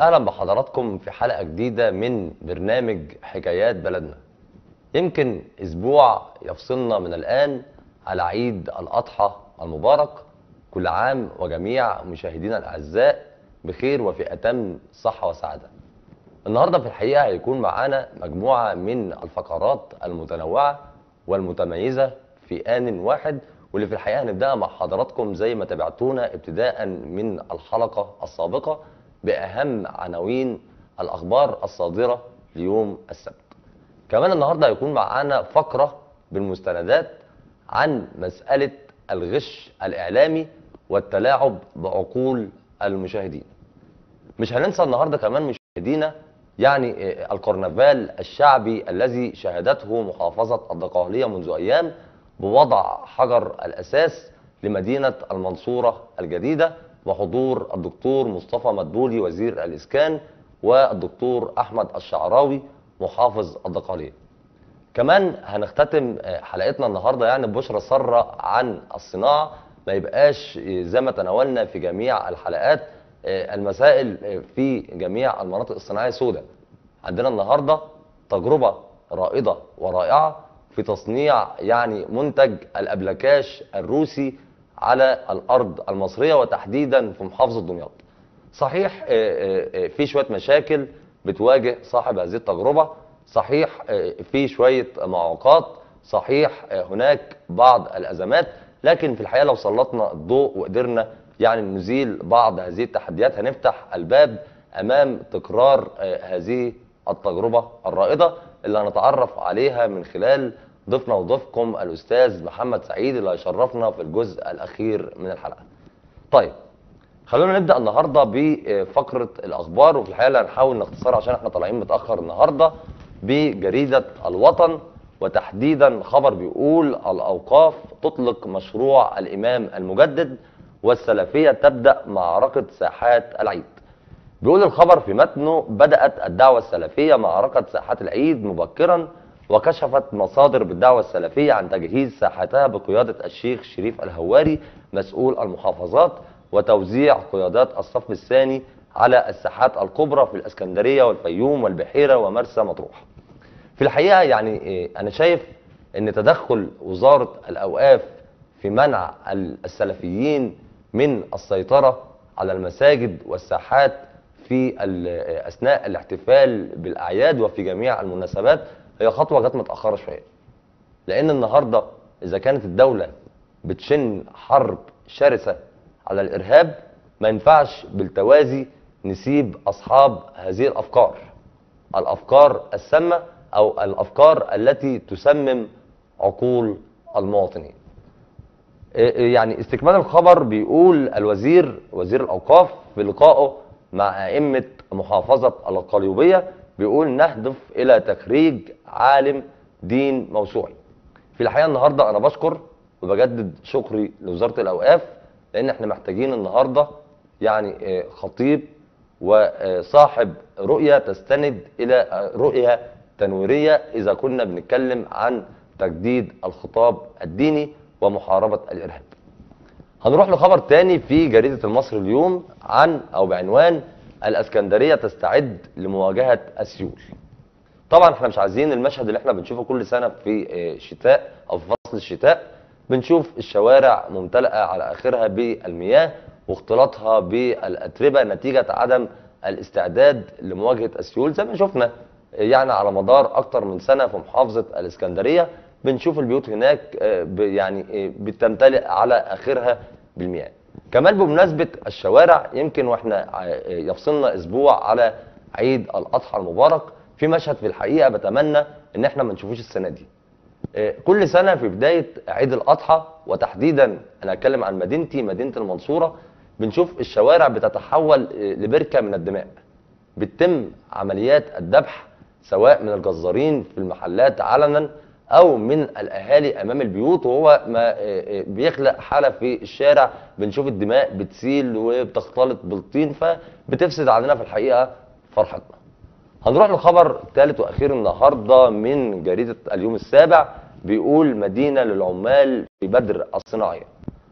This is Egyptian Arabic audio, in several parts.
اهلا بحضراتكم في حلقه جديده من برنامج حكايات بلدنا يمكن اسبوع يفصلنا من الان على عيد الاضحى المبارك كل عام وجميع مشاهدينا الاعزاء بخير وفي اتم صحه وسعاده النهارده في الحقيقه هيكون معانا مجموعه من الفقرات المتنوعه والمتميزه في ان واحد واللي في الحقيقه هنبداها مع حضراتكم زي ما تابعتونا ابتداء من الحلقه السابقه باهم عناوين الاخبار الصادره ليوم السبت. كمان النهارده هيكون معانا فقره بالمستندات عن مساله الغش الاعلامي والتلاعب بعقول المشاهدين. مش هننسى النهارده كمان مشاهدينا يعني الكرنفال الشعبي الذي شهدته محافظه الدقهليه منذ ايام بوضع حجر الاساس لمدينه المنصوره الجديده وحضور الدكتور مصطفى مدبولي وزير الاسكان والدكتور احمد الشعراوي محافظ الدقهليه. كمان هنختتم حلقتنا النهارده يعني ببشرى ساره عن الصناعه ما يبقاش زي ما تناولنا في جميع الحلقات المسائل في جميع المناطق الصناعيه سوداء. عندنا النهارده تجربه رائده ورائعه في تصنيع يعني منتج الابلكاش الروسي على الارض المصريه وتحديدا في محافظه دمياط. صحيح في شويه مشاكل بتواجه صاحب هذه التجربه، صحيح في شويه معوقات، صحيح هناك بعض الازمات، لكن في الحقيقه لو سلطنا الضوء وقدرنا يعني نزيل بعض هذه التحديات هنفتح الباب امام تكرار هذه التجربه الرائده اللي هنتعرف عليها من خلال ضيفنا وضيفكم الاستاذ محمد سعيد اللي هيشرفنا في الجزء الاخير من الحلقه. طيب خلونا نبدا النهارده بفقره الاخبار وفي الحقيقه هنحاول نختصرها عشان احنا طالعين متاخر النهارده بجريده الوطن وتحديدا خبر بيقول الاوقاف تطلق مشروع الامام المجدد والسلفيه تبدا معركه ساحات العيد. بيقول الخبر في متنه بدات الدعوه السلفيه معركه ساحات العيد مبكرا وكشفت مصادر بالدعوة السلفية عن تجهيز ساحتها بقيادة الشيخ شريف الهواري مسؤول المحافظات وتوزيع قيادات الصف الثاني على الساحات الكبرى في الاسكندرية والفيوم والبحيرة ومرسى مطروح. في الحقيقة يعني أنا شايف أن تدخل وزارة الأوقاف في منع السلفيين من السيطرة على المساجد والساحات في أثناء الاحتفال بالأعياد وفي جميع المناسبات هي خطوه جت متاخره شويه لان النهارده اذا كانت الدوله بتشن حرب شرسه على الارهاب ما ينفعش بالتوازي نسيب اصحاب هذه الافكار الافكار السامه او الافكار التي تسمم عقول المواطنين يعني استكمال الخبر بيقول الوزير وزير الاوقاف في لقائه مع ائمه محافظه القليوبيه بيقول نهدف الى تخريج عالم دين موسوعي. في الحقيقه النهارده انا بشكر وبجدد شكري لوزاره الاوقاف لان احنا محتاجين النهارده يعني خطيب وصاحب رؤيه تستند الى رؤيه تنويريه اذا كنا بنتكلم عن تجديد الخطاب الديني ومحاربه الارهاب. هنروح لخبر تاني في جريده المصري اليوم عن او بعنوان الاسكندريه تستعد لمواجهه السيول. طبعا احنا مش عايزين المشهد اللي احنا بنشوفه كل سنه في الشتاء او في فصل الشتاء بنشوف الشوارع ممتلئه على اخرها بالمياه واختلاطها بالاتربه نتيجه عدم الاستعداد لمواجهه السيول زي ما شفنا يعني على مدار اكتر من سنه في محافظه الاسكندريه بنشوف البيوت هناك يعني بتمتلئ على اخرها بالمياه. كمان بمناسبة الشوارع يمكن واحنا يفصلنا اسبوع على عيد الاضحى المبارك في مشهد في الحقيقة بتمنى ان احنا ما نشوفوش السنة دي كل سنة في بداية عيد الاضحى وتحديدا انا اتكلم عن مدينتي مدينة المنصورة بنشوف الشوارع بتتحول لبركة من الدماء بتتم عمليات الذبح سواء من الجزارين في المحلات علنا او من الاهالي امام البيوت وهو ما بيخلق حاله في الشارع بنشوف الدماء بتسيل وبتختلط بالطين فبتفسد علينا في الحقيقه فرحتنا. هنروح لخبر ثالث واخير النهارده من جريده اليوم السابع بيقول مدينه للعمال في بدر الصناعيه.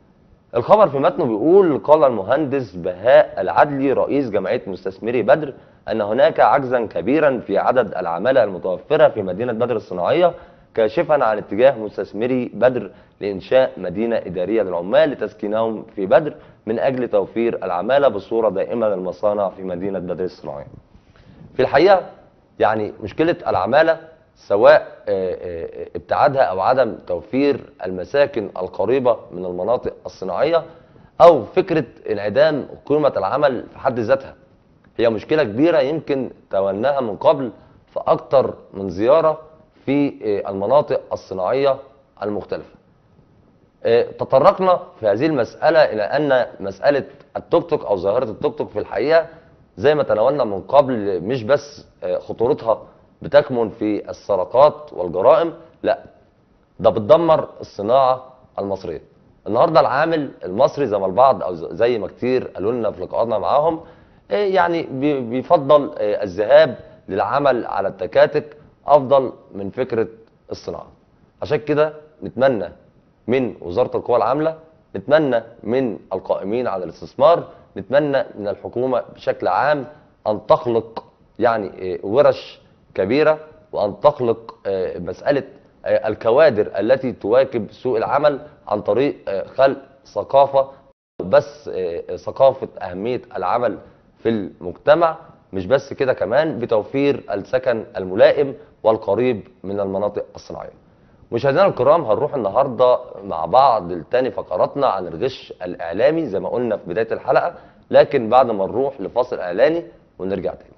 الخبر في متنه بيقول قال المهندس بهاء العدلي رئيس جمعيه مستثمري بدر ان هناك عجزا كبيرا في عدد العماله المتوفره في مدينه بدر الصناعيه كاشفا عن اتجاه مستثمري بدر لانشاء مدينه اداريه للعمال لتسكينهم في بدر من اجل توفير العماله بصوره دائمه للمصانع في مدينه بدر الصناعيه. في الحقيقه يعني مشكله العماله سواء آه، آه، ابتعادها او عدم توفير المساكن القريبه من المناطق الصناعيه او فكره انعدام قيمه العمل في حد ذاتها هي مشكله كبيره يمكن تولناها من قبل في اكتر من زياره في آه، المناطق الصناعيه المختلفه آه، تطرقنا في هذه المسألة إلى أن مسألة التوك توك أو ظاهرة التوك توك في الحقيقة زي ما تناولنا من قبل مش بس آه، خطورتها بتكمن في السرقات والجرائم لا ده بتدمر الصناعة المصرية النهاردة العامل المصري زي ما البعض أو زي ما كتير قالوا لنا في لقاءاتنا معاهم آه، يعني بي- بيفضل آه، الذهاب للعمل على التكاتك أفضل من فكرة الصناعة عشان كده نتمنى من وزارة القوى العاملة نتمنى من القائمين على الاستثمار نتمنى من الحكومة بشكل عام أن تخلق يعني آه، ورش كبيرة وأن تخلق آه، مسألة آه، الكوادر التي تواكب سوق العمل عن طريق آه، خلق ثقافة بس آه، ثقافة أهمية العمل في المجتمع مش بس كده كمان بتوفير السكن الملائم والقريب من المناطق الصناعية مشاهدينا الكرام هنروح النهارده مع بعض لتاني فقراتنا عن الغش الاعلامي زي ما قلنا في بدايه الحلقه لكن بعد ما نروح لفاصل اعلاني ونرجع تاني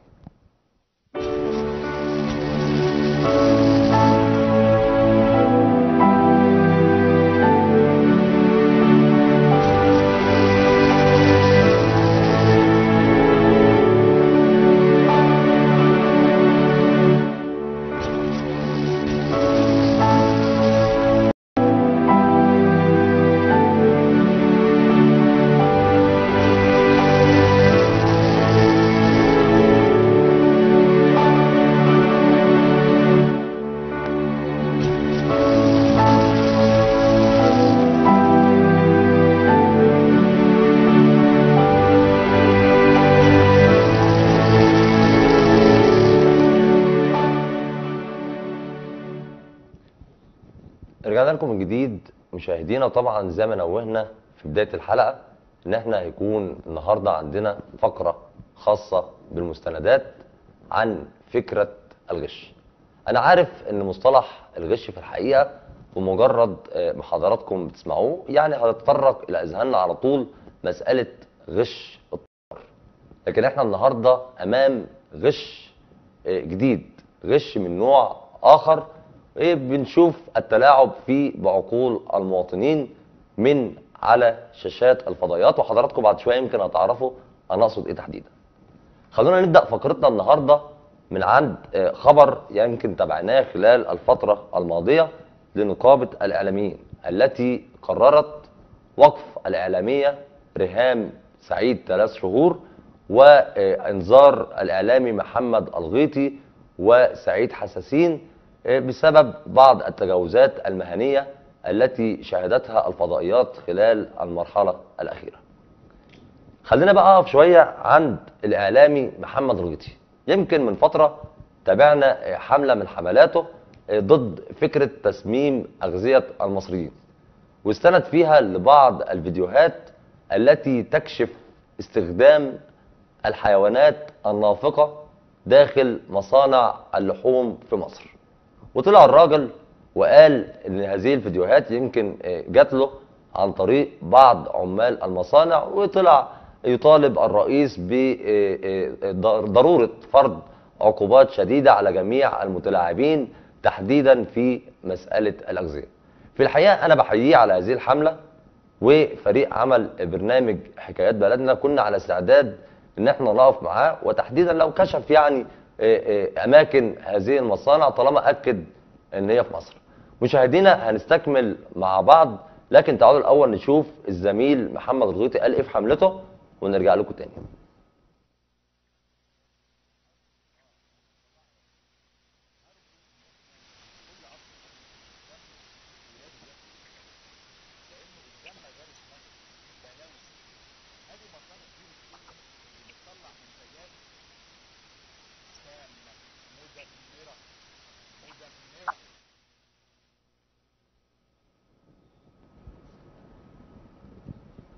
رجعنا لكم من جديد مشاهدينا طبعا زي ما نوهنا في بدايه الحلقه ان احنا هيكون النهارده عندنا فقره خاصه بالمستندات عن فكره الغش. انا عارف ان مصطلح الغش في الحقيقه بمجرد آه، ما حضراتكم بتسمعوه يعني هتتطرق الى اذهاننا على طول مساله غش الطيار. لكن احنا النهارده امام غش آه، جديد غش من نوع اخر ايه بنشوف التلاعب فيه بعقول المواطنين من على شاشات الفضائيات وحضراتكم بعد شويه يمكن هتعرفوا انا اقصد ايه تحديدا خلونا نبدا فقرتنا النهارده من عند آه، خبر يمكن تابعناه خلال الفتره الماضيه لنقابه الاعلاميين التي قررت وقف الاعلاميه ريهام سعيد ثلاث شهور وانذار الاعلامي محمد الغيطي وسعيد حساسين آه، بسبب بعض التجاوزات المهنيه التي شهدتها الفضائيات خلال المرحله الاخيره. خلينا بقى اقف شويه عند الاعلامي محمد رغيتي يمكن من فتره تابعنا حمله من حملاته ضد فكره تسميم اغذيه المصريين واستند فيها لبعض الفيديوهات التي تكشف استخدام الحيوانات النافقه داخل مصانع اللحوم في مصر وطلع الراجل وقال ان هذه الفيديوهات يمكن آه، جات له عن طريق بعض عمال المصانع وطلع يطالب الرئيس بضروره فرض عقوبات شديده على جميع المتلاعبين تحديدا في مساله الاغذيه. في الحقيقه انا بحييه على هذه الحمله وفريق عمل برنامج حكايات بلدنا كنا على استعداد ان احنا نقف معاه وتحديدا لو كشف يعني آه، آه، اماكن هذه المصانع طالما اكد ان هي في مصر. مشاهدينا هنستكمل مع بعض لكن تعالوا الاول نشوف الزميل محمد الغيطي قال ايه في حملته ونرجع لكم تاني.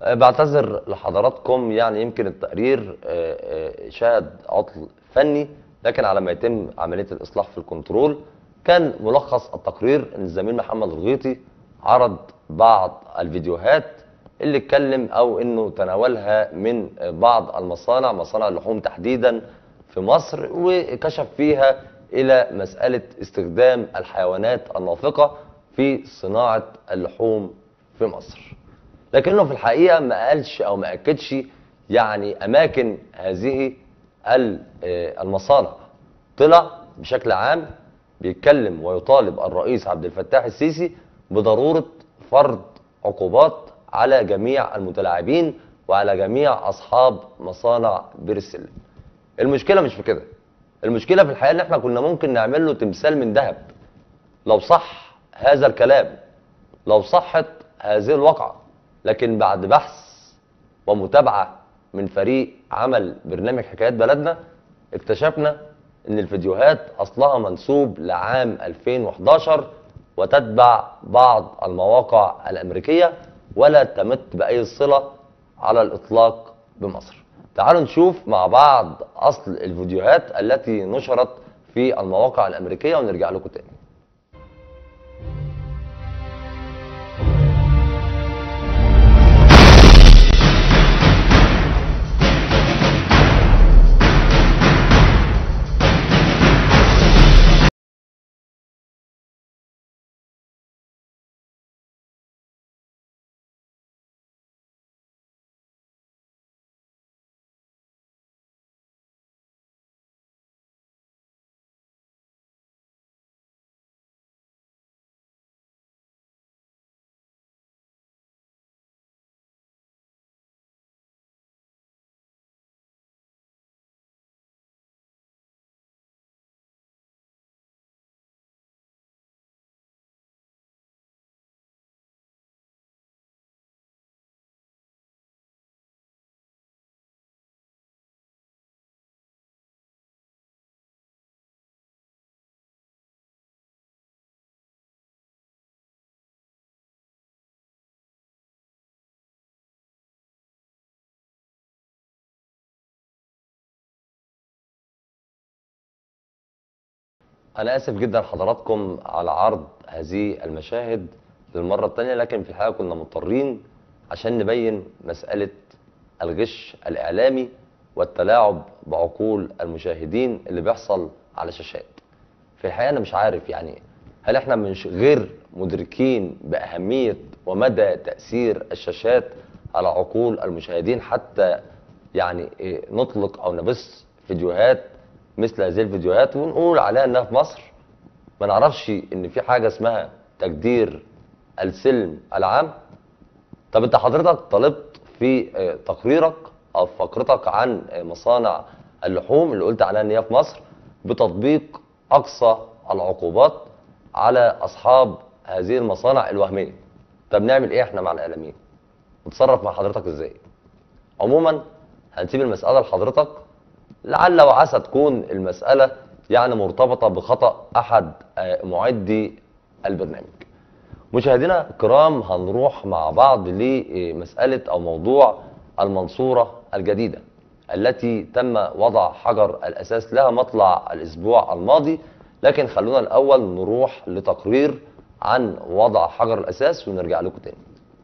آه، بعتذر لحضراتكم يعني يمكن التقرير آه، آه، شهد عطل فني لكن على ما يتم عمليه الاصلاح في الكنترول كان ملخص التقرير ان الزميل محمد الغيطي عرض بعض الفيديوهات اللي اتكلم او انه تناولها من بعض المصانع مصانع اللحوم تحديدا في مصر وكشف فيها الى مساله استخدام الحيوانات الناطقه في صناعه اللحوم في مصر لكنه في الحقيقه ما قالش او ما اكدش يعني اماكن هذه ال- آه، المصانع طلع بشكل عام بيتكلم ويطالب الرئيس عبد الفتاح السيسي بضروره فرض عقوبات على جميع المتلاعبين وعلى جميع اصحاب مصانع بير السلم. المشكله مش في كده. المشكله في الحقيقه ان احنا كنا ممكن نعمل له تمثال من ذهب لو صح هذا الكلام لو صحت هذه الواقعه لكن بعد بحث ومتابعه من فريق عمل برنامج حكايات بلدنا اكتشفنا ان الفيديوهات اصلها منسوب لعام 2011 وتتبع بعض المواقع الامريكيه ولا تمت باي صله على الاطلاق بمصر. تعالوا نشوف مع بعض اصل الفيديوهات التي نشرت في المواقع الامريكيه ونرجع لكم تاني. أنا آسف جدا حضراتكم على عرض هذه المشاهد للمرة الثانية لكن في الحقيقة كنا مضطرين عشان نبين مسألة الغش الإعلامي والتلاعب بعقول المشاهدين اللي بيحصل على شاشات. في الحقيقة أنا مش عارف يعني هل إحنا مش غير مدركين بأهمية ومدى تأثير الشاشات على عقول المشاهدين حتى يعني إيه نطلق أو نبث فيديوهات مثل هذه الفيديوهات ونقول عليها انها في مصر ما نعرفش ان في حاجه اسمها تجدير السلم العام طب انت حضرتك طالبت في آه، تقريرك او في فقرتك عن آه، مصانع اللحوم اللي قلت عليها ان هي في مصر بتطبيق اقصى العقوبات على اصحاب هذه المصانع الوهميه طب نعمل ايه احنا مع الاعلاميين نتصرف مع حضرتك ازاي عموما هنسيب المساله لحضرتك لعل وعسى تكون المسألة يعني مرتبطة بخطأ أحد آه، معدي البرنامج مشاهدينا الكرام هنروح مع بعض لمسألة أو موضوع المنصورة الجديدة التي تم وضع حجر الأساس لها مطلع الأسبوع الماضي لكن خلونا الأول نروح لتقرير عن وضع حجر الأساس ونرجع لكم تاني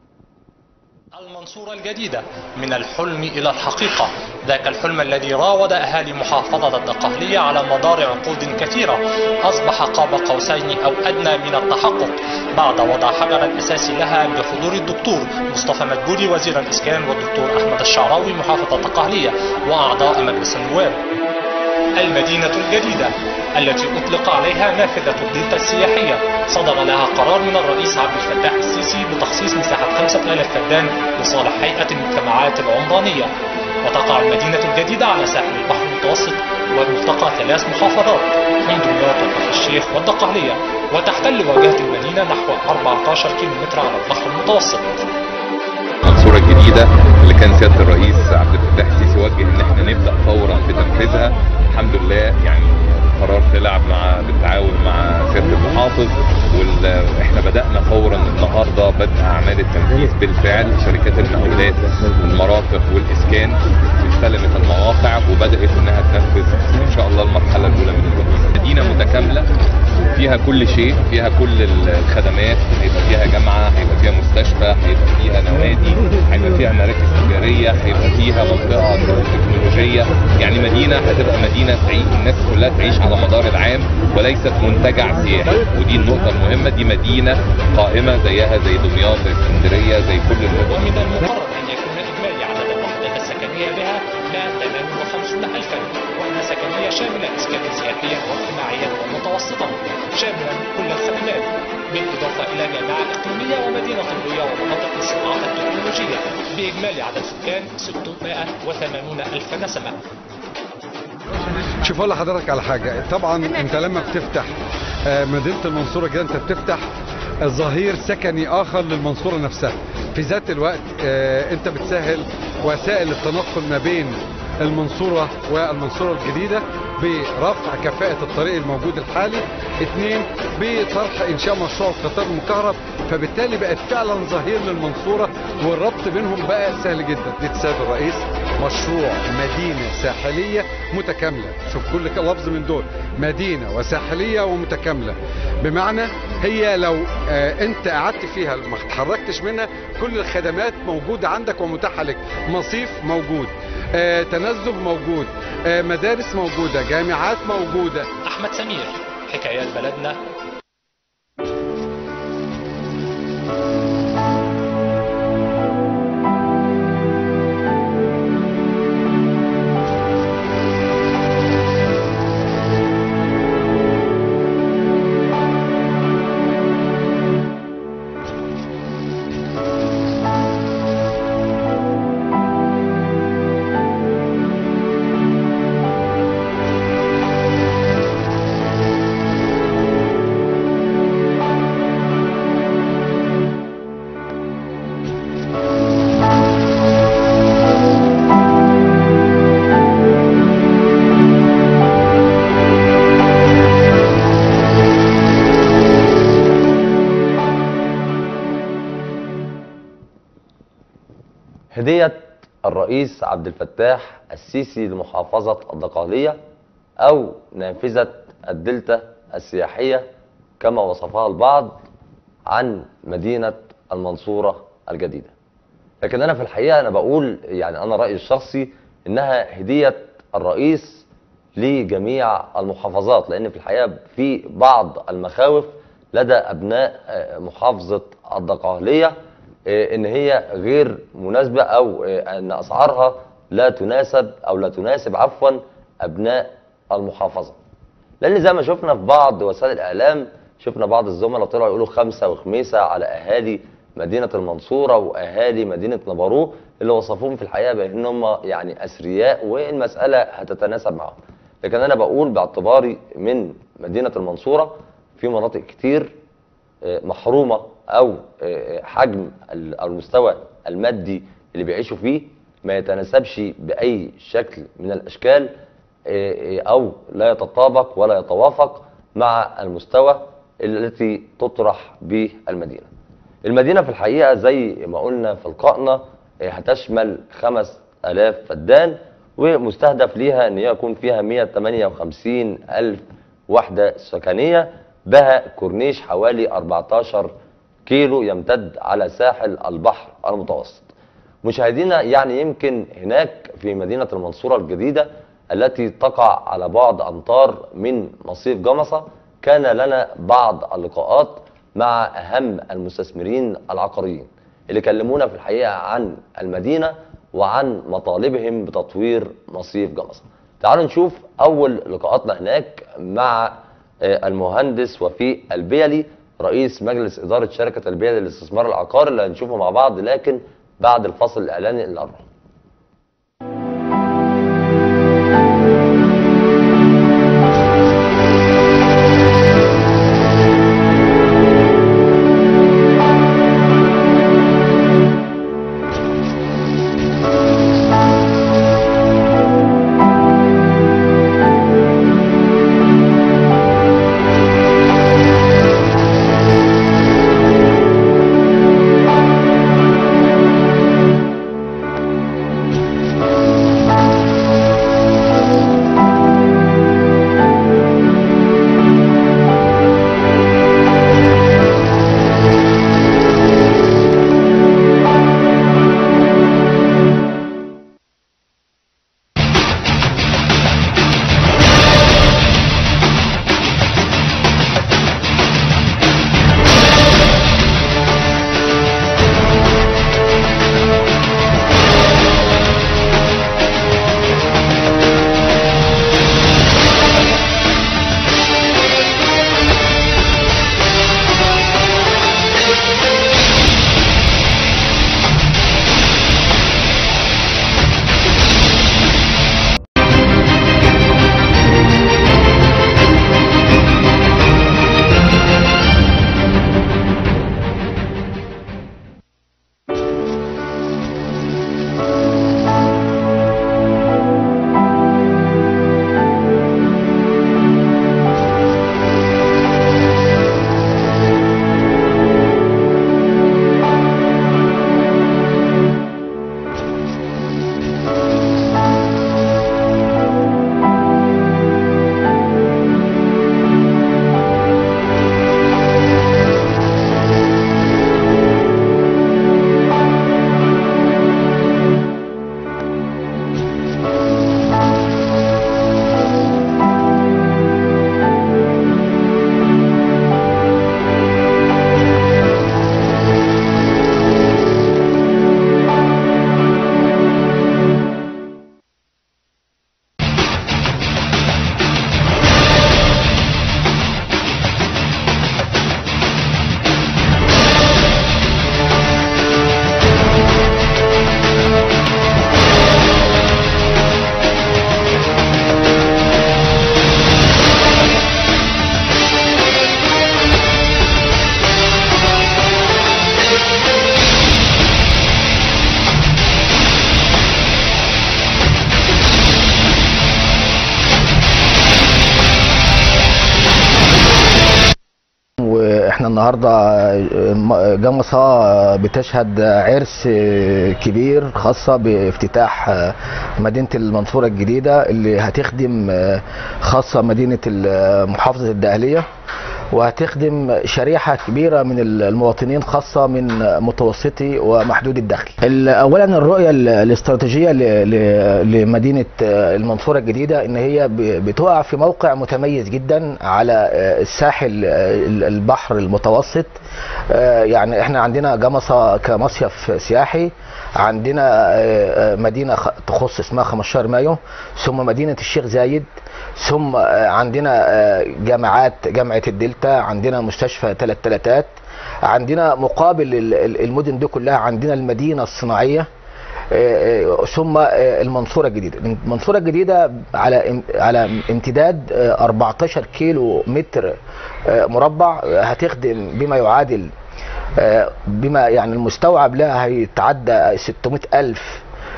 المنصورة الجديدة من الحلم إلى الحقيقة ذاك الحلم الذي راود أهالي محافظة الدقهلية على مدار عقود كثيرة أصبح قاب قوسين أو أدنى من التحقق بعد وضع حجر الأساس لها بحضور الدكتور مصطفى مدبولي وزير الإسكان والدكتور أحمد الشعراوي محافظة الدقهلية وأعضاء مجلس النواب المدينة الجديدة التي أطلق عليها نافذة الدلتا السياحية صدر لها قرار من الرئيس عبد الفتاح السيسي بتخصيص مساحة 5000 فدان لصالح هيئة المجتمعات العمرانية وتقع المدينة الجديدة على ساحل البحر المتوسط وملتقى ثلاث محافظات من دمياط وكفر الشيخ والدقهلية وتحتل واجهة المدينة نحو 14 كيلومتر على البحر المتوسط المنصورة الجديدة اللي كان سيادة الرئيس عبد الفتاح السيسي وجه ان احنا نبدأ فورا في تنفيذها الحمد لله يعني القرار طلع مع بالتعاون مع سياده المحافظ واحنا بدانا فورا النهارده بدء اعمال التنفيذ بالفعل شركات المقاولات المرافق والاسكان استلمت المواقع وبدات انها تنفذ ان شاء الله المرحله الاولى من البناء مدينه متكامله فيها كل شيء فيها كل الخدمات هيبقى فيها جامعه هيبقى فيها مستشفى هيبقى فيها نوادي هيبقى فيها مراكز تجاريه هيبقى فيها منطقه تكنولوجيه يعني مدينه هتبقى مدينه تعيش الناس كلها تعيش على مدار العام وليست منتجع سياحي ودي النقطه المهمه دي مدينه قائمه زيها زي دمياط زي اسكندريه زي كل المدن ومن المقرر أن يكون إجمالي عدد الوحدات السكنية بها 158 ألفا وحدة سكنية شاملة إسكان سياحيا واجتماعيا ومتوسطا شاملا كل الخدمات بالإضافة إلى جامعة إقليمية ومدينة طبية ومناطق للصناعات التكنولوجية بإجمالي عدد سكان 680 ألف نسمة شوف اقول لحضرتك على حاجه طبعا انت لما بتفتح آه، مدينه المنصوره كده انت بتفتح ظهير سكني اخر للمنصوره نفسها في ذات الوقت آه، انت بتسهل وسائل التنقل ما بين المنصوره والمنصوره الجديده برفع كفاءه الطريق الموجود الحالي اثنين بطرح انشاء مشروع القطار المكهرب فبالتالي بقت فعلا ظهير للمنصوره والربط بينهم بقى سهل جدا دي السيد الرئيس مشروع مدينه ساحليه متكامله شوف كل ك- لفظ من دول مدينه وساحليه ومتكامله بمعنى هي لو آه انت قعدت فيها ما اتحركتش منها كل الخدمات موجوده عندك ومتاحه لك مصيف موجود آه تنزه موجود آه مدارس موجوده جامعات موجوده أحمد سمير حكايات بلدنا هدية الرئيس عبد الفتاح السيسي لمحافظة الدقهلية أو نافذة الدلتا السياحية كما وصفها البعض عن مدينة المنصورة الجديدة لكن أنا في الحقيقة أنا بقول يعني أنا رأيي الشخصي إنها هدية الرئيس لجميع المحافظات لأن في الحقيقة في بعض المخاوف لدى أبناء آه، محافظة الدقهلية آه، ان هي غير مناسبه او آه، ان اسعارها لا تناسب او لا تناسب عفوا ابناء المحافظه. لان زي ما شفنا في بعض وسائل الاعلام شفنا بعض الزملاء طلعوا يقولوا خمسه وخميسه على اهالي مدينه المنصوره واهالي مدينه نبارو اللي وصفوهم في الحقيقه بان هم يعني اثرياء والمساله هتتناسب معهم. لكن انا بقول باعتباري من مدينه المنصوره في مناطق كتير محرومه او حجم المستوى المادي اللي بيعيشوا فيه ما يتناسبش باي شكل من الاشكال او لا يتطابق ولا يتوافق مع المستوى التي تطرح به المدينه. المدينه في الحقيقه زي ما قلنا في لقائنا هتشمل 5000 فدان ومستهدف ليها ان هي يكون فيها 158 الف وحده سكنيه بها كورنيش حوالي 14 كيلو يمتد على ساحل البحر المتوسط مشاهدينا يعني يمكن هناك في مدينة المنصورة الجديدة التي تقع على بعد أمتار من مصيف جمصة كان لنا بعض اللقاءات مع أهم المستثمرين العقاريين اللي كلمونا في الحقيقة عن المدينة وعن مطالبهم بتطوير مصيف جمصة تعالوا نشوف أول لقاءاتنا هناك مع المهندس وفيق البيلي رئيس مجلس إدارة شركة البيلي للاستثمار العقاري اللي هنشوفه مع بعض لكن بعد الفصل الإعلاني اللي قرب احنا النهارده م- جمصة بتشهد عرس كبير خاصة بافتتاح مدينة المنصورة الجديدة اللي هتخدم خاصة مدينة محافظة الدقهلية وهتخدم شريحة كبيرة من المواطنين خاصة من متوسطي ومحدود الدخل ال- أولا الرؤية ال- الاستراتيجية ل- ل- لمدينة المنصورة الجديدة إن هي ب- بتقع في موقع متميز جدا على الساحل ال- البحر المتوسط آه، يعني احنا عندنا جمصة كمصيف سياحي عندنا آه، آه، مدينة خ- تخص اسمها 15 مايو ثم مدينة الشيخ زايد ثم آه، عندنا آه، جامعات جامعة الدلتا عندنا مستشفى ثلاث تلاتات عندنا مقابل ال- ال- المدن دي كلها عندنا المدينة الصناعية آه، آه، ثم آه، المنصورة الجديدة المنصورة الجديدة على ام- على امتداد آه، 14 كيلو متر آه، مربع آه، هتخدم بما يعادل آه، بما يعني المستوعب لها هيتعدى 600 ألف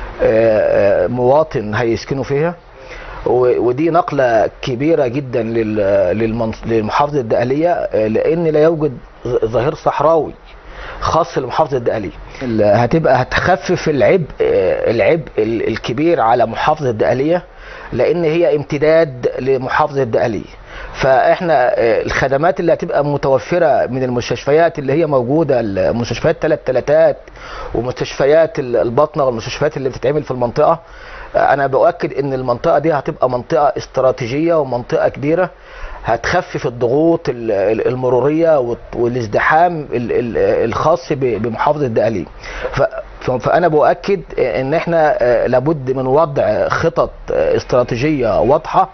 آه، آه، مواطن هيسكنوا فيها و- ودي نقلة كبيرة جدا لل- للمنص- للمحافظة الدقهلية آه، لأن لا يوجد ظ- ظهير صحراوي خاص لمحافظة الدقهلية ال- هتبقى هتخفف العبء آه، العبء ال- الكبير على محافظة الدقهلية لأن هي امتداد لمحافظة الدقهلية فاحنا آه، الخدمات اللي هتبقى متوفره من المستشفيات اللي هي موجوده المستشفيات ثلاث تلاتات ومستشفيات ال- الباطنه والمستشفيات اللي بتتعمل في المنطقه آه، انا باؤكد ان المنطقه دي هتبقى منطقه استراتيجيه ومنطقه كبيره هتخفف الضغوط ال- ال- المروريه والت- والازدحام ال- ال- الخاص ب- بمحافظه الدقهليه ف- ف- فانا باؤكد ان احنا آه، لابد من وضع خطط آه، استراتيجيه واضحه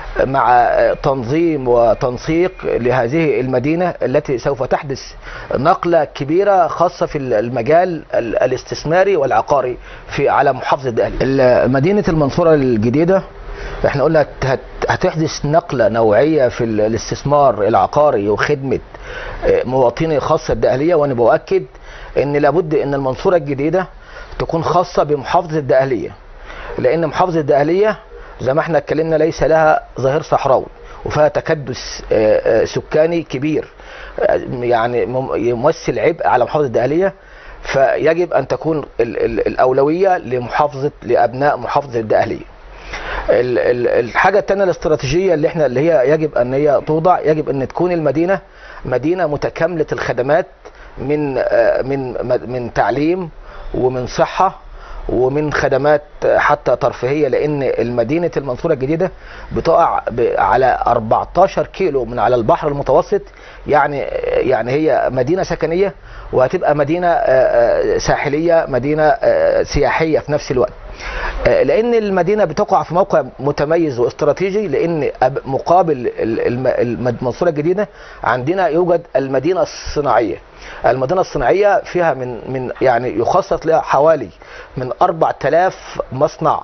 مع تنظيم وتنسيق لهذه المدينة التي سوف تحدث نقلة كبيرة خاصة في المجال ال- الاستثماري والعقاري في على محافظة الدقهلية مدينة المنصورة الجديدة احنا قلنا هت- هت- هتحدث نقلة نوعية في ال- الاستثمار العقاري وخدمة اه، مواطني خاصة الدقهلية وانا بؤكد ان لابد ان المنصورة الجديدة تكون خاصة بمحافظة الدقهلية لان محافظه الدقهليه زي ما احنا اتكلمنا ليس لها ظهير صحراوي وفيها تكدس آه، آه، سكاني كبير آه، يعني مم- يمثل عبء على محافظه الدقهليه فيجب ان تكون ال- ال- الاولويه لمحافظه لابناء محافظه الدقهليه ال- ال- الحاجه الثانيه الاستراتيجيه اللي احنا اللي هي يجب ان هي توضع يجب ان تكون المدينه مدينه متكامله الخدمات من آه، من من تعليم ومن صحه ومن خدمات حتى ترفيهيه لان المدينه المنصوره الجديده بتقع ب- على 14 كيلو من على البحر المتوسط يعني يعني هي مدينه سكنيه وهتبقى مدينه آه، آه، ساحليه مدينه آه، سياحيه في نفس الوقت آه، لان المدينه بتقع في موقع متميز واستراتيجي لان أب- مقابل ال- الم- الم- المنصوره الجديده عندنا يوجد المدينه الصناعيه المدينه الصناعيه فيها من من يعني يخصص لها حوالي من 4000 مصنع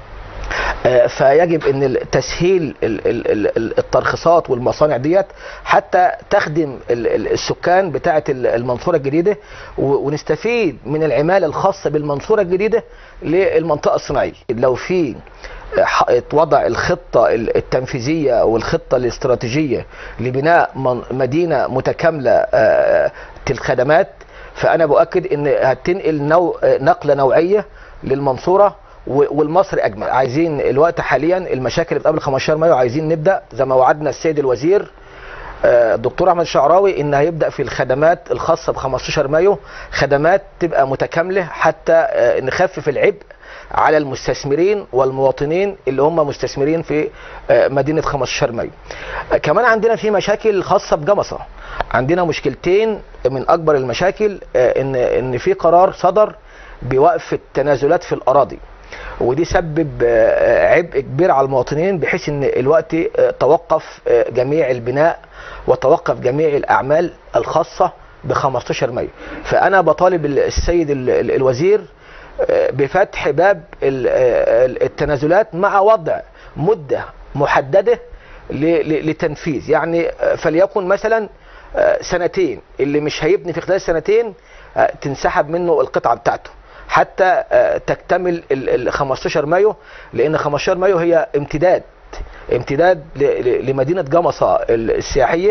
آه، فيجب ان ال- تسهيل ال- ال- ال- ال- الترخيصات والمصانع ديت حتى تخدم ال- ال- السكان بتاعه ال- المنصوره الجديده و- ونستفيد من العماله الخاصه بالمنصوره الجديده للمنطقه الصناعيه لو في ح- وضع الخطة ال- التنفيذية والخطة الاستراتيجية لبناء من- مدينة متكاملة آه، الخدمات فأنا بؤكد إن هتنقل نوع نقلة نوعية للمنصورة و- والمصر أجمل عايزين الوقت حاليا المشاكل اللي بتقابل 15 مايو عايزين نبدأ زي ما وعدنا السيد الوزير آه، الدكتور احمد الشعراوي ان هيبدا في الخدمات الخاصه ب 15 مايو خدمات تبقى متكامله حتى آه، نخفف العبء على المستثمرين والمواطنين اللي هم مستثمرين في آه، مدينه 15 مايو. آه، كمان عندنا في مشاكل خاصه بجمصه. عندنا مشكلتين من اكبر المشاكل آه، ان ان في قرار صدر بوقف التنازلات في الاراضي. ودي سبب آه، عبء كبير على المواطنين بحيث ان الوقت آه، توقف آه، جميع البناء وتوقف جميع الاعمال الخاصه ب 15 مايو فانا بطالب ال- السيد ال- ال- الوزير آه، بفتح باب ال- آه، التنازلات مع وضع مده محدده ل- ل- لتنفيذ يعني آه، فليكن مثلا آه، سنتين اللي مش هيبني في خلال سنتين آه، تنسحب منه القطعه بتاعته حتى آه، تكتمل ال ال 15 مايو لان 15 مايو هي امتداد امتداد ل- ل- لمدينه جمصه ال- السياحيه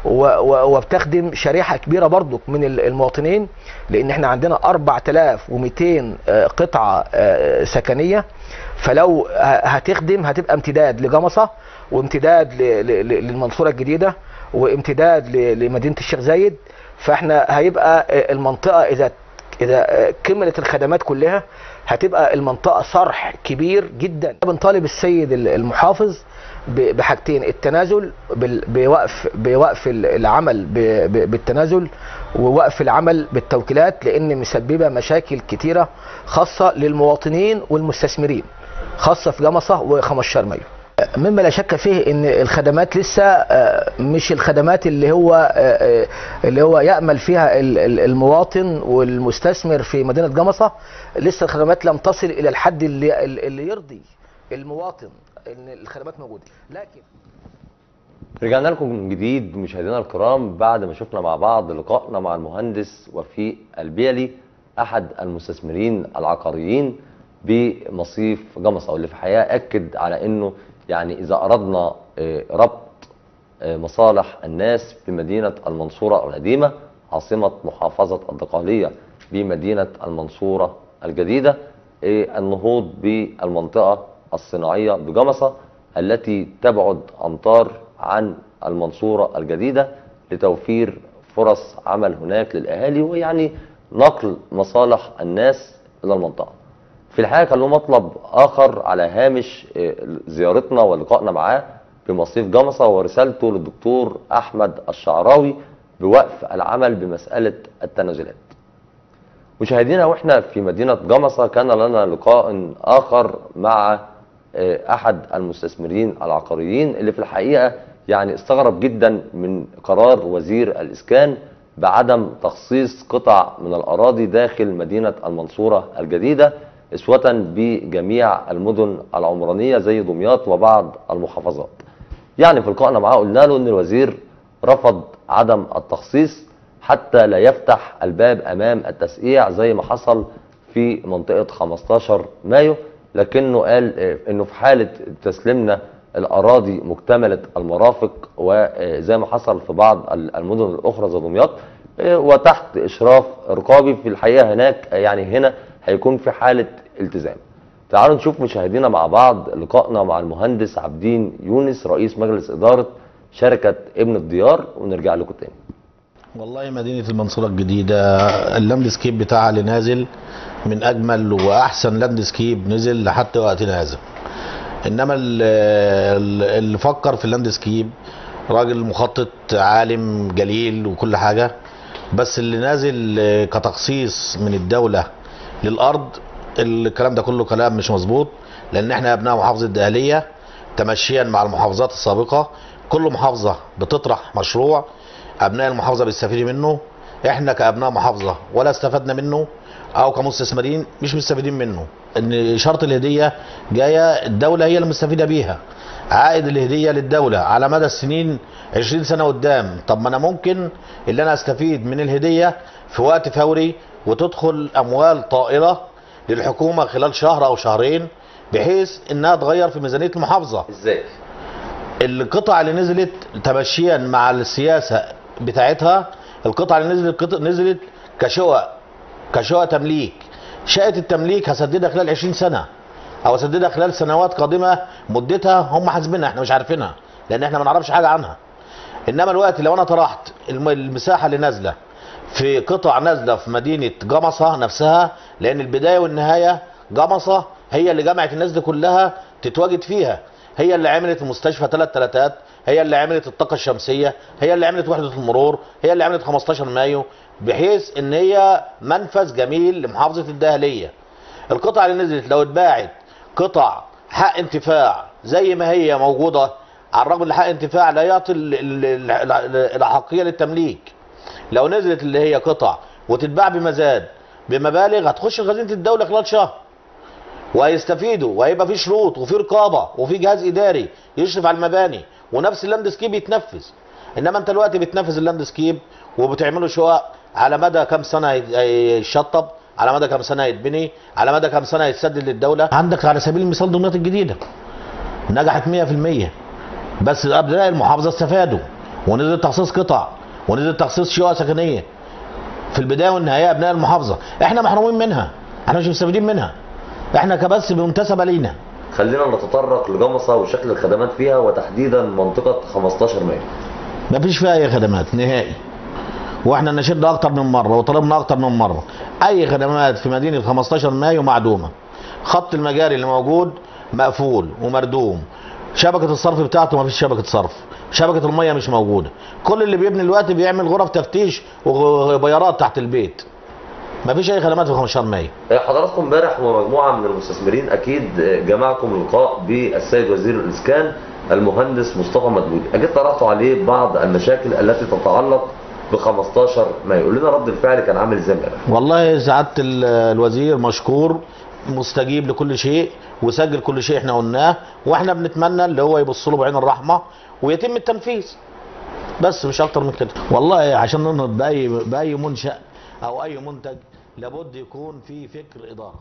و- و- وبتخدم شريحه كبيره برضك من ال- المواطنين لان احنا عندنا 4200 آه، قطعه آه، سكنيه فلو ه- هتخدم هتبقى امتداد لجمصه وامتداد ل- ل- ل- للمنصوره الجديده وامتداد ل- لمدينه الشيخ زايد فاحنا هيبقى آه، المنطقه اذا اذا آه، كملت الخدمات كلها هتبقى المنطقه صرح كبير جدا بنطالب السيد ال- المحافظ ب- بحاجتين التنازل بال- بوقف بوقف ال- العمل ب- ب- بالتنازل ووقف العمل بالتوكيلات لان مسببه مشاكل كتيره خاصه للمواطنين والمستثمرين خاصه في جمصه و15 مايو مما لا شك فيه ان الخدمات لسه آه، مش الخدمات اللي هو آه، آه، اللي هو يامل فيها ال- ال- المواطن والمستثمر في مدينه جمصه لسه الخدمات لم تصل الى الحد اللي اللي يرضي المواطن ان الخدمات موجوده لكن رجعنا لكم من جديد مشاهدينا الكرام بعد ما شفنا مع بعض لقائنا مع المهندس وفيق البيلي احد المستثمرين العقاريين بمصيف جمصة واللي في الحقيقه اكد على انه يعني اذا اردنا آه، ربط آه، مصالح الناس بمدينه المنصوره القديمه عاصمه محافظه الدقهليه بمدينه المنصوره الجديده آه، النهوض بالمنطقه الصناعيه بجمصه التي تبعد امتار عن المنصوره الجديده لتوفير فرص عمل هناك للاهالي ويعني نقل مصالح الناس الى المنطقه. في الحقيقه كان له مطلب اخر على هامش آه، زيارتنا ولقائنا معاه بمصيف جمصه ورسالته للدكتور احمد الشعراوي بوقف العمل بمساله التنازلات. مشاهدينا واحنا في مدينه جمصه كان لنا لقاء اخر مع آه، احد المستثمرين العقاريين اللي في الحقيقه يعني استغرب جدا من قرار وزير الاسكان بعدم تخصيص قطع من الاراضي داخل مدينه المنصوره الجديده اسوه بجميع المدن العمرانيه زي دمياط وبعض المحافظات. يعني في لقائنا معاه قلنا له ان الوزير رفض عدم التخصيص حتى لا يفتح الباب امام التسقيع زي ما حصل في منطقه 15 مايو لكنه قال آه، انه في حاله تسليمنا الاراضي مكتمله المرافق وزي ما حصل في بعض المدن الاخرى زي دمياط آه، وتحت اشراف رقابي في الحقيقه هناك آه، يعني هنا هيكون في حاله التزام. تعالوا نشوف مشاهدينا مع بعض لقائنا مع المهندس عبدين يونس رئيس مجلس اداره شركه ابن الديار ونرجع لكم تاني. والله مدينة المنصورة الجديدة اللاندسكيب بتاعها اللي نازل من أجمل وأحسن لاندسكيب نزل لحد وقتنا هذا إنما ال- ال- اللي فكر في اللاندسكيب راجل مخطط عالم جليل وكل حاجة بس اللي نازل آه، كتخصيص من الدولة للأرض الكلام ده كله كلام مش مظبوط لأن احنا أبناء محافظة الدقهلية تمشيا مع المحافظات السابقة كل محافظة بتطرح مشروع ابناء المحافظه بيستفيدوا منه احنا كابناء محافظه ولا استفدنا منه او كمستثمرين مش مستفيدين منه ان شرط الهديه جايه الدوله هي اللي مستفيده بيها عائد الهديه للدوله على مدى السنين 20 سنه قدام طب ما انا ممكن اللي انا استفيد من الهديه في وقت فوري وتدخل اموال طائله للحكومه خلال شهر او شهرين بحيث انها تغير في ميزانيه المحافظه ازاي؟ القطع اللي نزلت تمشيا مع السياسه بتاعتها القطع اللي نزلت قطع نزلت كشقق كشقق تمليك شقه التمليك هسددها خلال 20 سنه او اسددها خلال سنوات قادمه مدتها هم حاسبينها احنا مش عارفينها لان احنا ما نعرفش حاجه عنها انما الوقت لو انا طرحت الم- المساحه اللي نازله في قطع نازله في مدينه جمصه نفسها لان البدايه والنهايه جمصه هي اللي جمعت الناس دي كلها تتواجد فيها هي اللي عملت مستشفى ثلاث ثلاثات هي اللي عملت الطاقه الشمسيه هي اللي عملت وحده المرور هي اللي عملت 15 مايو بحيث ان هي منفذ جميل لمحافظه الدهليه القطع اللي نزلت لو اتباعت قطع حق انتفاع زي ما هي موجوده على الرغم ان حق انتفاع لا يعطي ال- ال- ال- ال- الاحقيه للتمليك لو نزلت اللي هي قطع وتتباع بمزاد بمبالغ هتخش خزينه الدوله خلال شهر وهيستفيدوا وهيبقى في شروط وفي رقابه وفي جهاز اداري يشرف على المباني ونفس اللاند سكيب يتنفذ انما انت دلوقتي بتنفذ اللاند سكيب وبتعملوا شقق على مدى كام سنه هي- يشطب على مدى كام سنه يتبني على مدى كام سنه يتسدد للدوله عندك على سبيل المثال دمياط الجديده نجحت 100% بس ابناء المحافظه استفادوا ونزل تخصيص قطع ونزل تخصيص شقق سكنيه في البدايه والنهايه ابناء المحافظه احنا محرومين منها احنا مش مستفيدين منها احنا كبس منتسبه لينا خلينا نتطرق لجمصة وشكل الخدمات فيها وتحديدا منطقة 15 مايو ما فيش فيها اي خدمات نهائي واحنا نشد اكتر من مره وطلبنا اكتر من مره اي خدمات في مدينه 15 مايو معدومه خط المجاري اللي موجود مقفول ومردوم شبكه الصرف بتاعته ما فيش شبكه صرف شبكه الميه مش موجوده كل اللي بيبني دلوقتي بيعمل غرف تفتيش وبيارات تحت البيت ما فيش اي خدمات في 15 مايو حضراتكم امبارح ومجموعة من المستثمرين أكيد جمعكم لقاء بالسيد وزير الإسكان المهندس مصطفى مدبولي أكيد طرحتوا عليه بعض المشاكل التي تتعلق ب 15 مايو قول لنا رد الفعل كان عامل ازاي امبارح والله سعاده ال- الوزير مشكور مستجيب لكل شيء وسجل كل شيء احنا قلناه واحنا بنتمنى اللي هو يبص له بعين الرحمه ويتم التنفيذ بس مش اكتر من كده والله عشان ننهض باي باي منشا او اي منتج لابد يكون في فكر اداره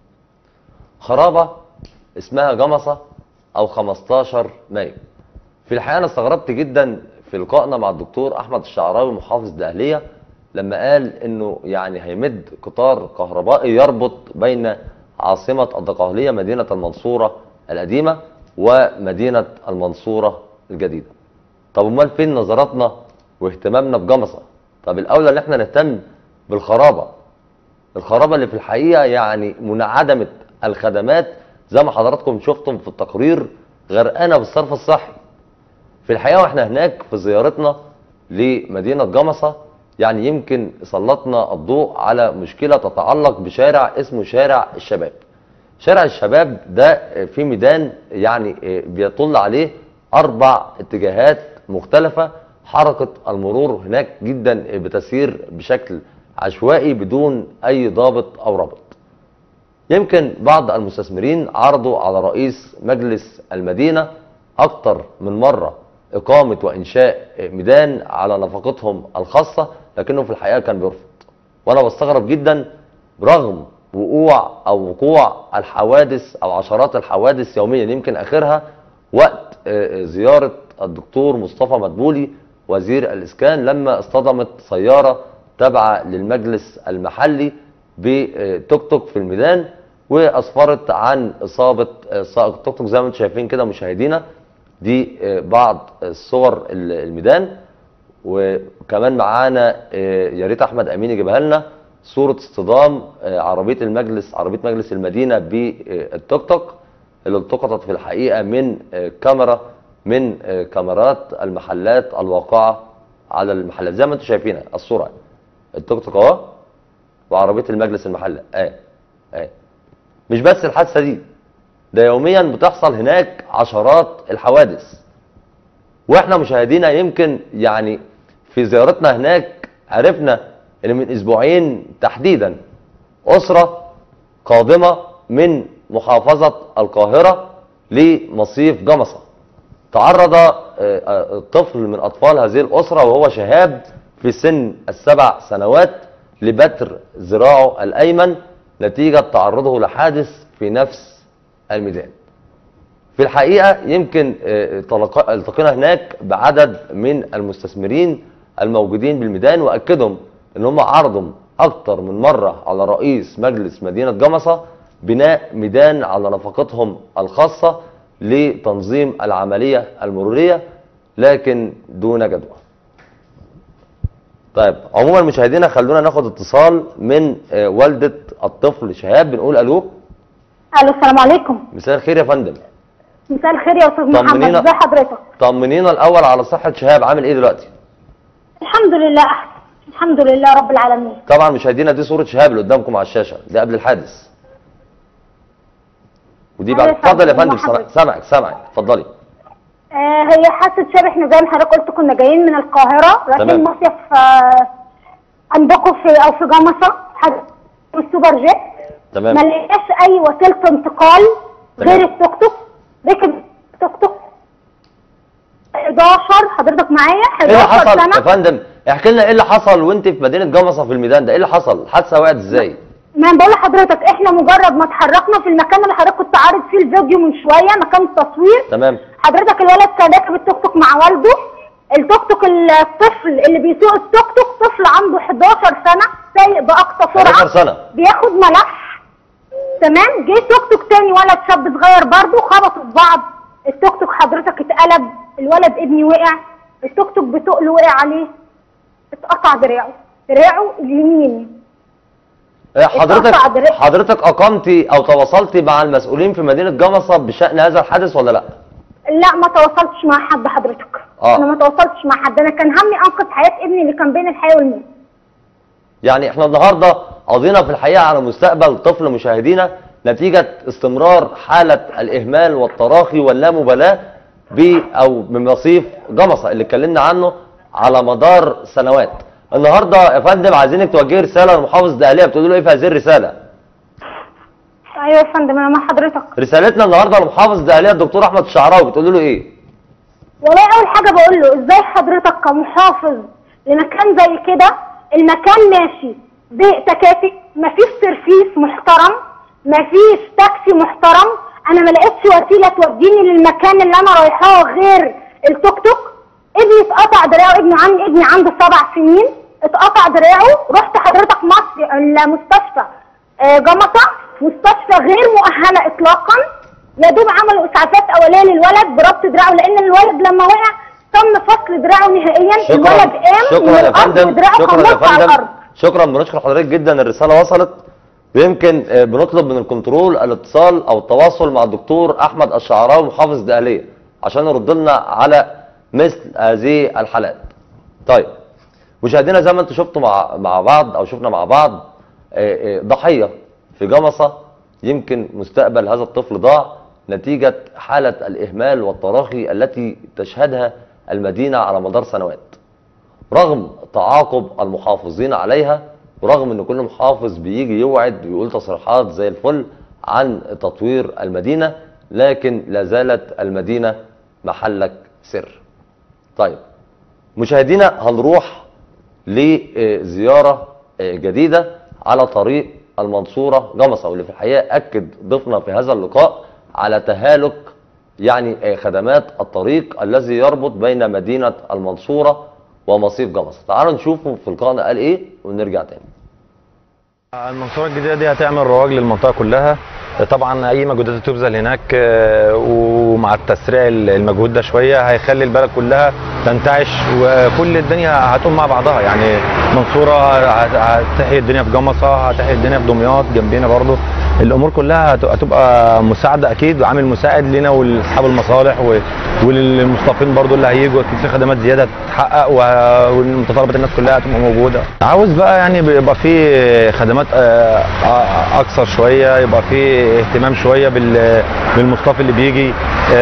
خرابة اسمها جمصة أو 15 مايو في الحقيقة أنا استغربت جدا في لقائنا مع الدكتور أحمد الشعراوي محافظ الدقهلية لما قال إنه يعني هيمد قطار كهربائي يربط بين عاصمة الدقهلية مدينة المنصورة القديمة ومدينة المنصورة الجديدة طب امال فين نظراتنا واهتمامنا بجمصة طب الاولى ان احنا نهتم بالخرابة الخرابة اللي في الحقيقة يعني منعدمة الخدمات زي ما حضراتكم شفتم في التقرير غرقانة بالصرف الصحي في الحقيقة واحنا هناك في زيارتنا لمدينة جمصة يعني يمكن سلطنا الضوء على مشكلة تتعلق بشارع اسمه شارع الشباب شارع الشباب ده في ميدان يعني بيطل عليه أربع اتجاهات مختلفة حركة المرور هناك جدا بتسير بشكل عشوائي بدون أي ضابط أو رابط يمكن بعض المستثمرين عرضوا على رئيس مجلس المدينة أكتر من مرة إقامة وإنشاء ميدان على نفقتهم الخاصة لكنه في الحقيقة كان بيرفض وأنا بستغرب جدا برغم وقوع أو وقوع الحوادث أو عشرات الحوادث يوميا يمكن آخرها وقت آه، زيارة الدكتور مصطفى مدبولي وزير الإسكان لما اصطدمت سيارة تابعة للمجلس المحلي بتوك توك في الميدان واسفرت عن اصابه آه، سائق التوك توك زي ما انتم شايفين كده مشاهدينا دي آه، بعض الصور ال- الميدان وكمان معانا آه، يا ريت احمد امين يجيبها لنا صوره اصطدام آه، عربيه المجلس عربيه مجلس المدينه بالتوك توك اللي التقطت في الحقيقه من آه، كاميرا من آه، كاميرات المحلات الواقعه على المحلات زي ما انتم شايفين الصوره التوك توك اهو وعربيه المجلس المحلي اه اه مش بس الحادثه دي ده يوميا بتحصل هناك عشرات الحوادث واحنا مشاهدينا يمكن يعني في زيارتنا هناك عرفنا ان من اسبوعين تحديدا اسره قادمه من محافظه القاهره لمصيف جمصه تعرض آه، آه، طفل من اطفال هذه الاسره وهو شهاب في سن السبع سنوات لبتر ذراعه الايمن نتيجه تعرضه لحادث في نفس الميدان. في الحقيقه يمكن آه، تلق- التقينا هناك بعدد من المستثمرين الموجودين بالميدان واكدهم ان هم عرضوا اكتر من مره على رئيس مجلس مدينه جمصه بناء ميدان على نفقتهم الخاصه لتنظيم العمليه المروريه لكن دون جدوى. طيب عموما مشاهدينا خلونا ناخد اتصال من آه، والده الطفل شهاب بنقول الو الو السلام عليكم مساء الخير يا فندم مساء الخير يا استاذ محمد طمنينا. ازي حضرتك طمنينا الاول على صحه شهاب عامل ايه دلوقتي الحمد لله احسن الحمد لله رب العالمين طبعا مشاهدينا دي صوره شهاب اللي قدامكم على الشاشه دي قبل الحادث ودي بعد أيوة يا اتفضل يا فندم، فندم سامع- حضرتك. سامعك سامعك اتفضلي آه هي حاسه شبه احنا زي ما حضرتك قلت كنا جايين من القاهره رايحين تمام. مصيف آه عندكم في او في جمصه حد- السوبر جيت تمام ما لقيناش اي وسيله انتقال تمام. غير التوك توك ركب توك توك 11 حضرتك معايا ايه اللي 11 حصل سنه يا فندم احكي لنا ايه اللي حصل وانت في مدينه جمصه في الميدان ده ايه اللي حصل الحادثه وقعت ازاي ما أنا بقول لحضرتك احنا مجرد ما اتحركنا في المكان اللي حضرتك كنت عارض فيه الفيديو من شويه مكان التصوير تمام حضرتك الولد كان راكب التوك توك مع والده التوك توك الطفل اللي بيسوق التوك توك طفل عنده 11 سنه سايق باقصى 11 سرعه سنه بياخد ملح تمام جه توك توك تاني ولد شاب صغير برضه خبطوا في بعض التوك توك حضرتك اتقلب الولد ابني وقع التوك توك بتقل وقع عليه اتقطع دراعه دراعه اليمين إيه، حضرتك اتقطع درع- حضرتك اقمتي او تواصلتي مع المسؤولين في مدينه جمصه بشان هذا الحادث ولا لا؟ لا ما تواصلتش مع حد حضرتك آه. انا ما تواصلتش مع حد انا كان همي انقذ حياه ابني اللي كان بين الحياه والموت يعني احنا النهارده قضينا في الحقيقه على مستقبل طفل مشاهدينا نتيجه استمرار حاله الاهمال والتراخي واللامبالاه ب او بمصيف جمصه اللي اتكلمنا عنه على مدار سنوات. النهارده يا فندم عايزينك توجهي رساله لمحافظ دقهليه بتقول له ايه في هذه الرساله؟ ايوه يا فندم انا مع حضرتك رسالتنا النهارده لمحافظ دقهليه الدكتور احمد الشعراوي بتقول له ايه؟ والله اول حاجه بقول له ازاي حضرتك كمحافظ لمكان زي كده المكان ماشي بتكاتك مفيش سيرفيس محترم مفيش تاكسي محترم انا ما لقيتش وسيله توديني للمكان اللي انا رايحاه غير التوك توك ابني اتقطع دراعه ابني عندي ابني عنده سبع سنين اتقطع دراعه رحت حضرتك مصر المستشفى آه، جمصه مستشفى غير مؤهله اطلاقا يا دوب عملوا اسعافات اوليه للولد بربط دراعه لان الولد لما وقع تم فصل دراعه نهائيا شكرا الولد قام شكرا من يا الارض فندم ودراعه كان شكرا يا نط على فندم الارض شكرا بنشكر حضرتك جدا الرساله وصلت ويمكن آه، بنطلب من الكنترول الاتصال او التواصل مع الدكتور احمد الشعراوي محافظ دقهليه عشان يرد لنا على مثل هذه الحالات. طيب مشاهدينا زي ما انتم شفتوا مع مع بعض او شفنا مع بعض آه، آه، ضحيه في جمصه يمكن مستقبل هذا الطفل ضاع نتيجه حاله الاهمال والتراخي التي تشهدها المدينه على مدار سنوات. رغم تعاقب المحافظين عليها ورغم ان كل محافظ بيجي يوعد ويقول تصريحات زي الفل عن تطوير المدينه لكن لا زالت المدينه محلك سر. طيب مشاهدينا هنروح لزياره جديده على طريق المنصوره جمصه واللي في الحقيقه اكد ضيفنا في هذا اللقاء على تهالك يعني خدمات الطريق الذي يربط بين مدينه المنصوره ومصيف جمصه. تعالوا نشوفوا في لقائنا قال ايه ونرجع تاني. المنصورة الجديدة دي هتعمل رواج للمنطقة كلها طبعا اي مجهودات هتبذل هناك آه، ومع التسريع المجهود ده شويه هيخلي البلد كلها تنتعش وكل الدنيا هتقوم مع بعضها يعني منصوره هت- هتحيي الدنيا في جمصه هتحيي الدنيا في دمياط جنبينا برضو الامور كلها هت- هتبقى مساعده اكيد وعامل مساعد لنا ولاصحاب المصالح و- وللمصطفين برضو اللي هيجوا اكيد في خدمات زياده هتتحقق و- والمتطلبات الناس كلها هتبقى موجوده عاوز بقى يعني بيبقى في خدمات آه، آه، اكثر شويه يبقى في اهتمام شويه بال- بالمصطفى اللي بيجي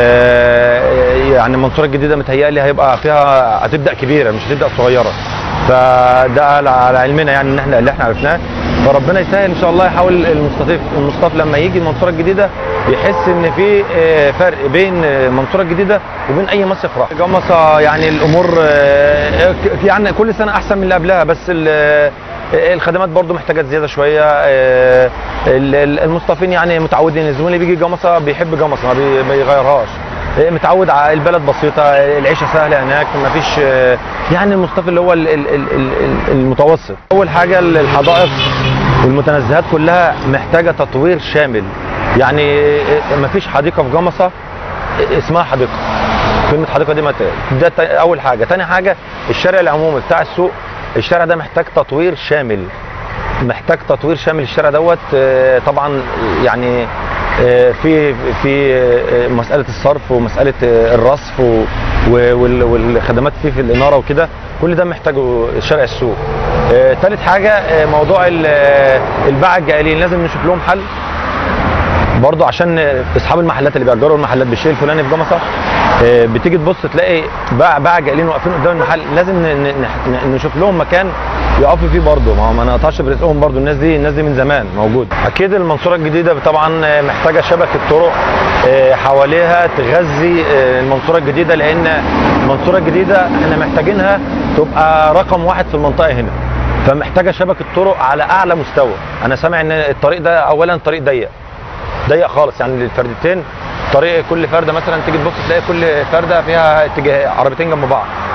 آه، يعني المنصوره الجديده متهيألي هيبقى فيها هتبدا كبيره مش هتبدا صغيره فده على على علمنا يعني ان احنا اللي احنا عرفناه فربنا يسهل ان شاء الله يحاول المصطفى المصطفى لما يجي المنصوره الجديده يحس ان في آه، فرق بين آه، المنصوره الجديده وبين اي مصيف راح جمصه يعني الامور آه، ك- يعني كل سنه احسن من اللي قبلها بس ال- آه، الخدمات برضو محتاجات زياده شويه آه، ال- ال- المصطفين يعني متعودين الزبون اللي بيجي جمصه بيحب جمصه ما بي- ما يغيرهاش آه، متعود على البلد بسيطه العيشه سهله هناك ما فيش آه، يعني المصطفى اللي هو ال- ال- ال- ال- المتوسط اول حاجه الحدائق والمتنزهات كلها محتاجه تطوير شامل يعني ما فيش حديقه في جمصه اسمها حديقه كلمه حديقه دي ما ت- ده تا- اول حاجه تاني حاجه الشارع العمومي بتاع السوق الشارع ده محتاج تطوير شامل محتاج تطوير شامل الشارع دوت آه، طبعا يعني آه، في في آه، مساله الصرف ومساله آه، الرصف و- و- وال- والخدمات فيه في الاناره وكده كل ده محتاجه شارع السوق آه، تالت حاجه آه، موضوع ال- آه، الباعة الجائلين لازم نشوف لهم حل برضو عشان اصحاب المحلات اللي بيأجروا المحلات بالشيء الفلاني في جمصه آه، بتيجي تبص تلاقي باع باع جايين واقفين قدام المحل لازم ن- ن- ن- نشوف لهم مكان يقفوا فيه برضه ما هو ما نقطعش برزقهم برضه الناس دي الناس دي من زمان موجود اكيد المنصوره الجديده طبعا آه، محتاجه شبكه طرق آه، حواليها تغذي آه، المنصوره الجديده لان المنصوره الجديده احنا محتاجينها تبقى رقم واحد في المنطقه هنا فمحتاجه شبكه طرق على اعلى مستوى انا سامع ان الطريق ده اولا طريق ضيق ضيق خالص يعني الفردتين طريق كل فرده مثلا تيجي تبص تلاقي كل فرده فيها اتجاه عربيتين جنب بعض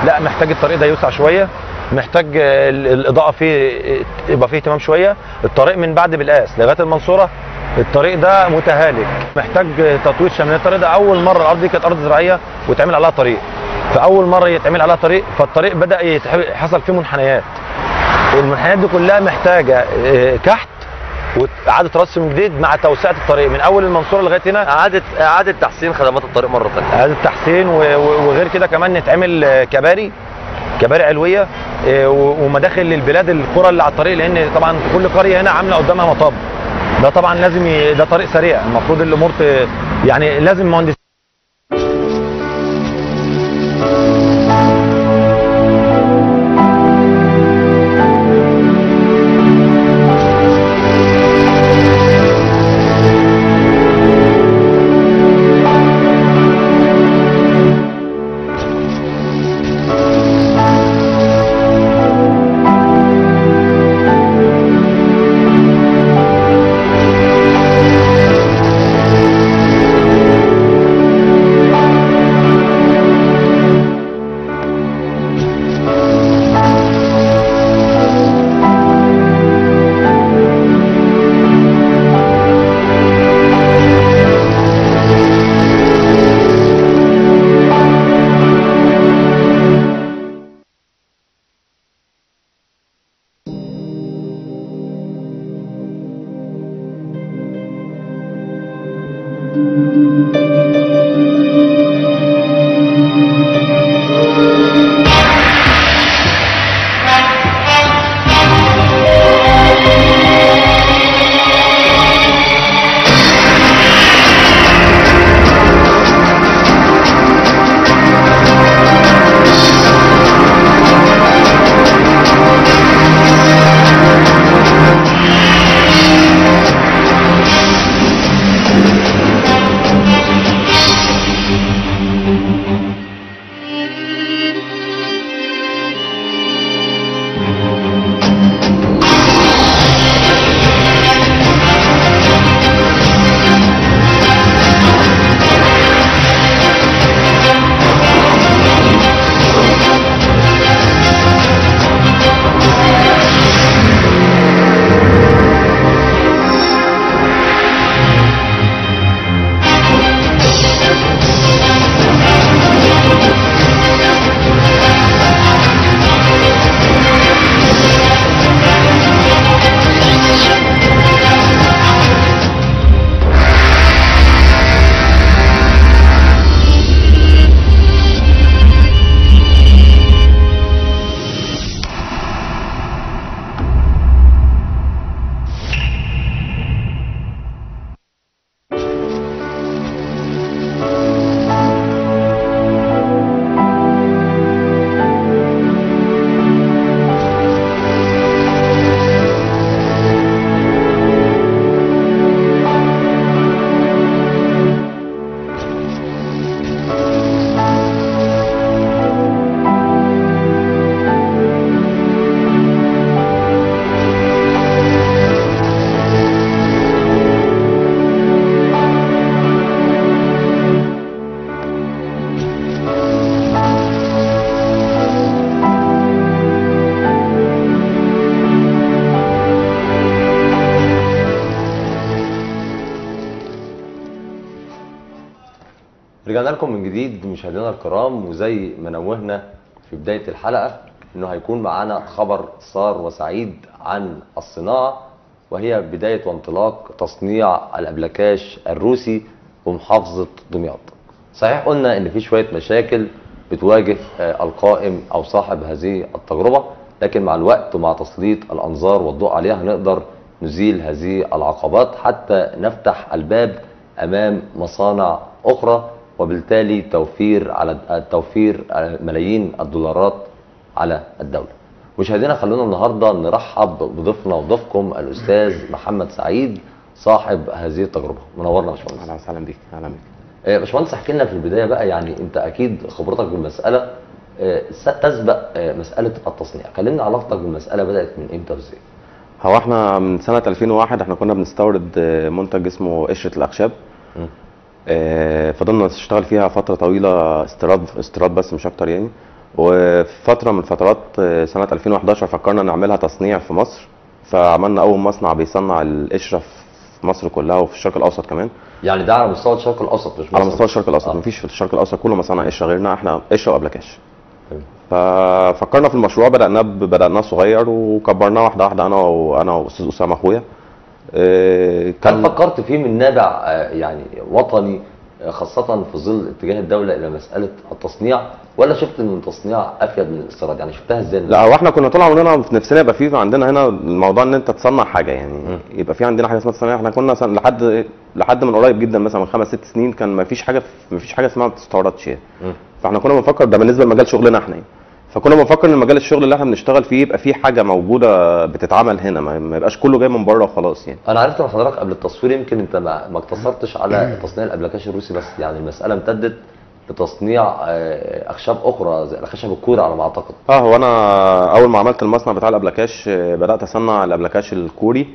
لا محتاج الطريق ده يوسع شويه محتاج آه، ال- الاضاءه فيه آه، يبقى فيه اهتمام شويه الطريق من بعد بالقاس لغايه المنصوره الطريق ده متهالك محتاج آه، تطوير شامل الطريق ده اول مره الارض دي كانت ارض زراعيه ويتعمل عليها طريق فاول مره يتعمل عليها طريق فالطريق بدا يتح- حصل فيه منحنيات المنحنيات دي كلها محتاجه آه، كحت واعاده رسم جديد مع توسعه الطريق من اول المنصوره لغايه هنا اعاده اعاده تحسين خدمات الطريق مره ثانيه اعاده تحسين و- و- وغير كده كمان نتعمل آه، كباري كباري علويه آه، و- ومداخل للبلاد القرى اللي على الطريق لان طبعا كل قريه هنا عامله قدامها مطب ده طبعا لازم ي... ده طريق سريع المفروض الامور ت... يعني لازم مهندس رجعنا لكم من جديد مشاهدينا الكرام وزي ما نوهنا في بداية الحلقة انه هيكون معانا خبر سار وسعيد عن الصناعة وهي بداية وانطلاق تصنيع الأبلكاش الروسي بمحافظة دمياط صحيح قلنا ان في شوية مشاكل بتواجه آه، القائم او صاحب هذه التجربة لكن مع الوقت ومع تسليط الانظار والضوء عليها هنقدر نزيل هذه العقبات حتى نفتح الباب امام مصانع اخرى وبالتالي توفير على توفير ملايين الدولارات على الدوله. مشاهدينا خلونا النهارده نرحب بضيفنا وضيفكم الاستاذ محمد سعيد صاحب هذه التجربه منورنا يا باشمهندس. اهلا وسهلا بيك اهلا بيك آه، باشمهندس احكي لنا في البدايه بقى يعني انت اكيد خبرتك بالمساله آه، س- تسبق آه، مساله التصنيع، كلمنا علاقتك بالمساله بدات من امتى وازاي؟ هو احنا من سنه 2001 احنا كنا بنستورد آه، منتج اسمه قشره الاخشاب مم. آه، فضلنا نشتغل فيها فتره طويله استيراد استيراد بس مش اكتر يعني وفي فتره من فترات آه، سنه 2011 فكرنا نعملها تصنيع في مصر فعملنا اول مصنع بيصنع القشره في مصر كلها وفي الشرق الاوسط كمان يعني ده على مستوى الشرق الاوسط مش على مصر مستوى الشرق الاوسط آه. مفيش في الشرق الاوسط كله مصانع قشره غيرنا احنا قشره وابلكاش تمام. ففكرنا في المشروع بدأناه ب- بدأناه صغير وكبرناه واحدة واحدة أنا وأنا وأستاذ أسامة أخويا آه، هل كان فكرت فيه من نابع آه، يعني وطني آه، خاصة في ظل اتجاه الدولة إلى مسألة التصنيع ولا شفت إن التصنيع أفيد من الاستيراد يعني شفتها إزاي؟ لا هو احنا كنا طول عمرنا في نفسنا يبقى في عندنا هنا الموضوع ان انت تصنع حاجه يعني يبقى في عندنا حاجه اسمها تصنيع احنا كنا مثلا لحد لحد من قريب جدا مثلا من خمس ست سنين كان ما فيش حاجه ما فيش حاجه اسمها ما بتستوردش يعني مم. فاحنا كنا بنفكر ده بالنسبه لمجال شغلنا احنا يعني فكنا بنفكر ان مجال الشغل اللي احنا بنشتغل فيه يبقى فيه حاجه موجوده بتتعمل هنا ما ما يبقاش كله جاي من بره وخلاص يعني أنا عرفت من حضرتك قبل التصوير يمكن أنت ما, ما اقتصرتش على تصنيع الأبلكاش الروسي بس يعني المسألة امتدت لتصنيع آه، أخشاب أخرى زي الخشب الكوري على ما أعتقد اه هو انا اول ما عملت المصنع بتاع الابلكاش آه، بدات اصنع الابلكاش الكوري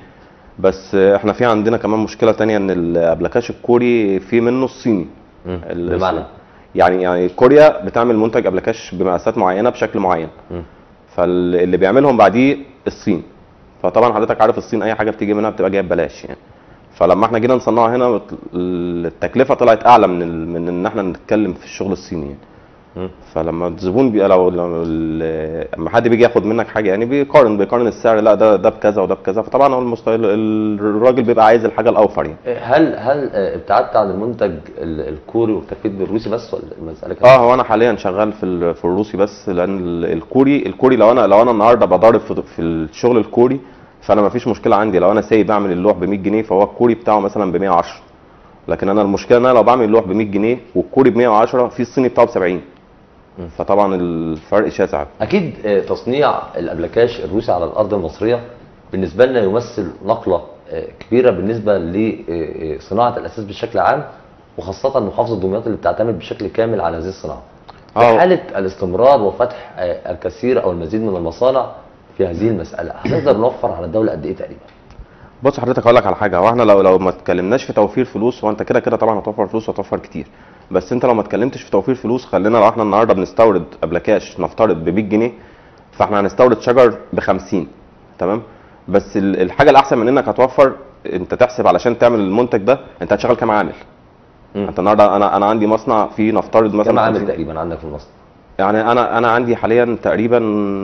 بس آه، احنا في عندنا كمان مشكله تانية ان الابلكاش الكوري في منه الصيني مم. ال- بمعنى يعني يعني كوريا بتعمل منتج ابلكاش بمقاسات معينه بشكل معين مم. فاللي بيعملهم بعديه الصين فطبعا حضرتك عارف الصين اي حاجه بتيجي منها بتبقى جايه ببلاش يعني فلما احنا جينا نصنعها هنا التكلفه طلعت اعلى من ال- من ان احنا نتكلم في الشغل الصيني يعني مم. فلما الزبون بي لو لو ال- لما حد بيجي ياخد منك حاجه يعني بيقارن بيقارن السعر لا ده ده بكذا وده بكذا فطبعا هو المست... ال- الراجل بيبقى عايز الحاجه الاوفر يعني هل هل آه، ابتعدت عن المنتج ال- الكوري واكتفيت بالروسي بس ولا المسألة كده؟ اه هو انا حاليا شغال في ال- في الروسي بس لان ال- الكوري الكوري لو انا لو انا النهارده بضارب في في الشغل الكوري فانا ما فيش مشكله عندي لو انا سايب اعمل اللوح ب 100 جنيه فهو الكوري بتاعه مثلا ب 110 لكن انا المشكله ان انا لو بعمل اللوح ب 100 جنيه والكوري ب 110 في الصيني بتاعه ب 70 فطبعا الفرق شاسع اكيد آه، تصنيع الابلكاش الروسي على الارض المصريه بالنسبه لنا يمثل نقله آه، كبيره بالنسبه لصناعه الاساس بشكل عام وخاصه محافظه دمياط اللي بتعتمد بشكل كامل على هذه الصناعه. في آه. حاله الاستمرار وفتح آه، الكثير او المزيد من المصانع في هذه المساله هنقدر نوفر على الدوله قد ايه تقريبا؟ بص حضرتك هقول لك على حاجه هو احنا لو لو ما اتكلمناش في توفير فلوس هو انت كده كده طبعا هتوفر فلوس وهتوفر كتير بس انت لو ما اتكلمتش في توفير فلوس خلينا لو احنا النهارده بنستورد ابلكاش نفترض ب 100 جنيه فاحنا هنستورد شجر ب 50 تمام بس ال- الحاجه الاحسن من انك هتوفر انت تحسب علشان تعمل المنتج ده انت هتشغل كام عامل مم. انت النهارده انا انا عندي مصنع فيه نفترض مثلا كم عامل 50 تقريبا عندك في المصنع؟ يعني انا انا عندي حاليا تقريبا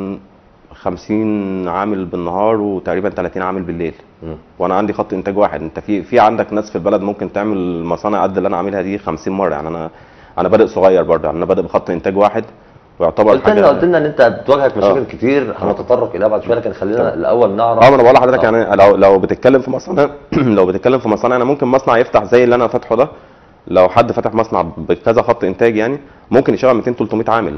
50 عامل بالنهار وتقريبا 30 عامل بالليل مم. وانا عندي خط انتاج واحد انت في في عندك ناس في البلد ممكن تعمل مصانع قد اللي انا عاملها دي 50 مره يعني انا انا بادئ صغير برضه يعني انا بادئ بخط انتاج واحد ويعتبر قلت لنا قلت لنا ان انت بتواجهك مشاكل آه. كتير هنتطرق اليها بعد شويه لكن خلينا الاول نعرف اه ما انا بقول لحضرتك آه. يعني لو لو بتتكلم في مصانع لو بتتكلم في مصانع انا ممكن مصنع يفتح زي اللي انا فاتحه ده لو حد فتح مصنع بكذا خط انتاج يعني ممكن يشغل 200 300 عامل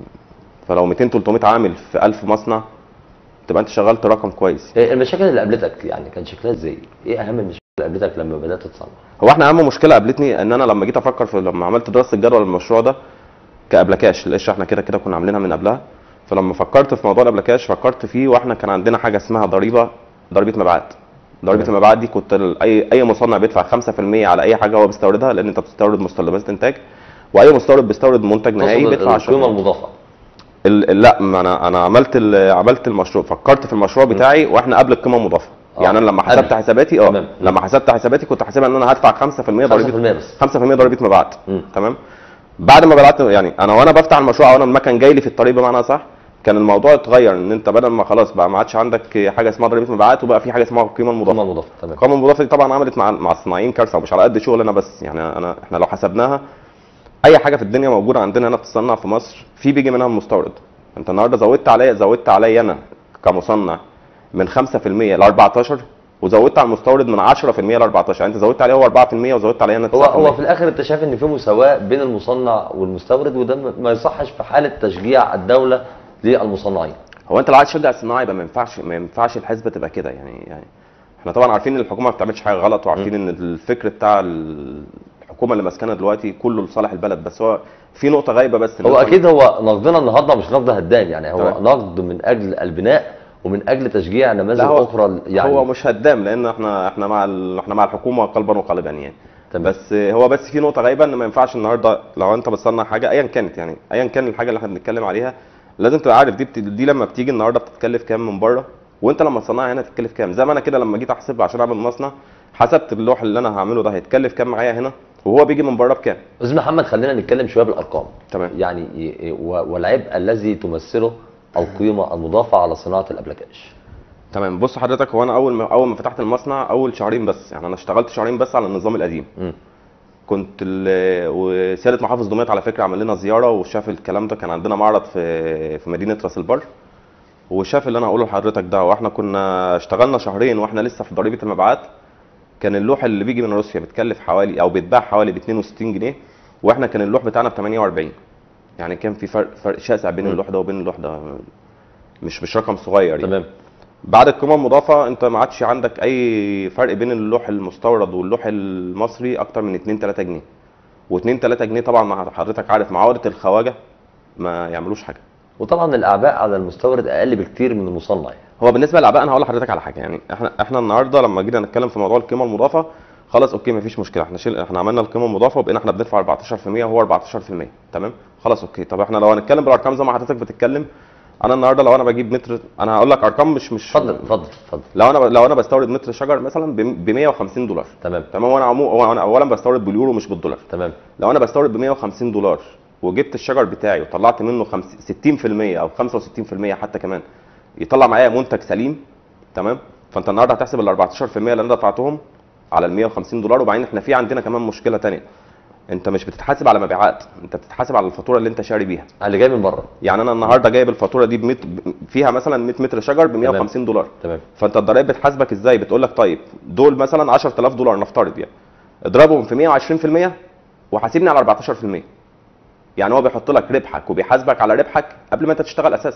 فلو 200 300 عامل في 1000 مصنع تبقى انت شغلت رقم كويس إيه المشاكل اللي قابلتك يعني كان شكلها ازاي؟ ايه اهم المشاكل اللي قابلتك لما بدات تصنع؟ هو احنا اهم مشكله قابلتني ان انا لما جيت افكر في لما عملت دراسه الجدوى للمشروع ده كابلكاش القشره احنا كده كده كنا عاملينها من قبلها فلما فكرت في موضوع الابلكاش فكرت فيه واحنا كان عندنا حاجه اسمها ضريبه ضريبه مبيعات ضريبه تمام. المبيعات دي كنت ال- اي اي مصنع بيدفع 5% على اي حاجه هو بيستوردها لان انت بتستورد مستلزمات انتاج واي مستورد بيستورد منتج نهائي تقصد بيدفع 10% القيمه المضافه ال- ال- لا ما انا انا عملت ال- عملت المشروع فكرت في المشروع بتاعي واحنا قبل القيمه المضافه آه. يعني انا لما حسبت قبل. حساباتي اه تمام. لما حسبت حساباتي كنت حاسبها ان انا هدفع 5% ضريبه 5% بس 5% ضريبه مبيعات مم. تمام بعد ما بدات يعني انا وانا بفتح المشروع او انا المكن جاي لي في الطريق بمعنى صح كان الموضوع اتغير ان انت بدل ما خلاص بقى ما عادش عندك حاجه اسمها ضريبه مبيعات وبقى في حاجه اسمها القيمه قيمه المضافه مضافه تمام القيمه المضافه دي طبعا عملت مع مع الصناعيين كارثه ومش على قد شغلنا بس يعني انا احنا لو حسبناها اي حاجه في الدنيا موجوده عندنا هنا بتتصنع في مصر في بيجي منها المستورد انت النهارده زودت عليا زودت عليا انا كمصنع من 5% ل 14 وزودت على المستورد من 10% ل 14 يعني انت زودت عليه هو 4% وزودت عليا انا 9% هو هو في الاخر انت شايف ان في مساواه بين المصنع والمستورد وده ما- ما يصحش في حاله تشجيع الدوله للمصنعين هو انت لو عايز تشجع الصناعه يبقى ما ينفعش ما ينفعش الحسبه تبقى كده يعني يعني احنا طبعا عارفين ان الحكومه ما بتعملش حاجه غلط وعارفين ان الفكر بتاع الحكومه اللي ماسكانا دلوقتي كله لصالح البلد بس هو في نقطه غايبه بس هو اكيد هو نقدنا النهارده مش نقد هدام يعني هو تمام. نقد من اجل البناء ومن اجل تشجيع نماذج لا هو اخرى يعني هو مش هدام لان احنا احنا مع ال- احنا مع الحكومه قلبا وقالبا يعني تمام. بس هو بس في نقطه غايبه ان ما ينفعش النهارده لو انت بتصنع حاجه ايا كانت يعني ايا كان الحاجه اللي احنا بنتكلم عليها لازم تبقى عارف دي بت... دي لما بتيجي النهارده بتتكلف كام من بره وانت لما تصنعها هنا تتكلف كام زي ما انا كده لما جيت احسب عشان اعمل مصنع حسبت اللوح اللي انا هعمله ده هيتكلف كام معايا هنا وهو بيجي من بره بكام استاذ محمد خلينا نتكلم شويه بالارقام تمام. يعني ي- ي- و- والعبء الذي تمثله القيمه المضافه على صناعه الابلكاش تمام بص حضرتك هو انا اول ما اول ما فتحت المصنع اول شهرين بس يعني انا اشتغلت شهرين بس على النظام القديم مم. كنت ال- وسياده محافظ دمياط على فكره عمل لنا زياره وشاف الكلام ده كان عندنا معرض في في مدينه راس البر وشاف اللي انا هقوله لحضرتك ده واحنا كنا اشتغلنا شهرين واحنا لسه في ضريبه المبيعات كان اللوح اللي بيجي من روسيا بيتكلف حوالي او بيتباع حوالي ب 62 جنيه واحنا كان اللوح بتاعنا ب 48 يعني كان في فرق فرق شاسع بين اللوح ده وبين اللوح ده مش مش رقم صغير يعني تمام بعد القيمه المضافه انت ما عادش عندك اي فرق بين اللوح المستورد واللوح المصري اكتر من 2 3 جنيه و2 3 جنيه طبعا مع حضرتك عارف مع عقده الخواجه ما يعملوش حاجه وطبعا الاعباء على المستورد اقل بكتير من المصنع يعني. هو بالنسبه للاعباء انا هقول لحضرتك على حاجه يعني احنا احنا النهارده لما جينا نتكلم في موضوع القيمه المضافه خلاص اوكي مفيش مشكله احنا شيل احنا عملنا القيمه المضافه وبقينا احنا بندفع 14% وهو 14% تمام خلاص اوكي طب احنا لو هنتكلم بالارقام زي ما حضرتك بتتكلم انا النهارده لو انا بجيب متر انا هقول لك ارقام مش مش اتفضل اتفضل اتفضل لو انا لو انا بستورد متر شجر مثلا ب 150 دولار تمام تمام وانا عمو هو انا اولا بستورد باليورو مش بالدولار تمام لو انا بستورد ب 150 دولار وجبت الشجر بتاعي وطلعت منه 50 60% او 65% حتى كمان يطلع معايا منتج سليم تمام فانت النهارده هتحسب ال 14% اللي انا دفعتهم على ال 150 دولار وبعدين احنا في عندنا كمان مشكله تانية انت مش بتتحاسب على مبيعات انت بتتحاسب على الفاتوره اللي انت شاري بيها اللي جاي من بره يعني انا النهارده جايب الفاتوره دي ب فيها مثلا 100 متر شجر ب 150 دولار تمام فانت الضرايب بتحاسبك ازاي بتقول لك طيب دول مثلا 10000 دولار نفترض يعني اضربهم في 120% وحاسبني على 14% يعني هو بيحط لك ربحك وبيحاسبك على ربحك قبل ما انت تشتغل اساسا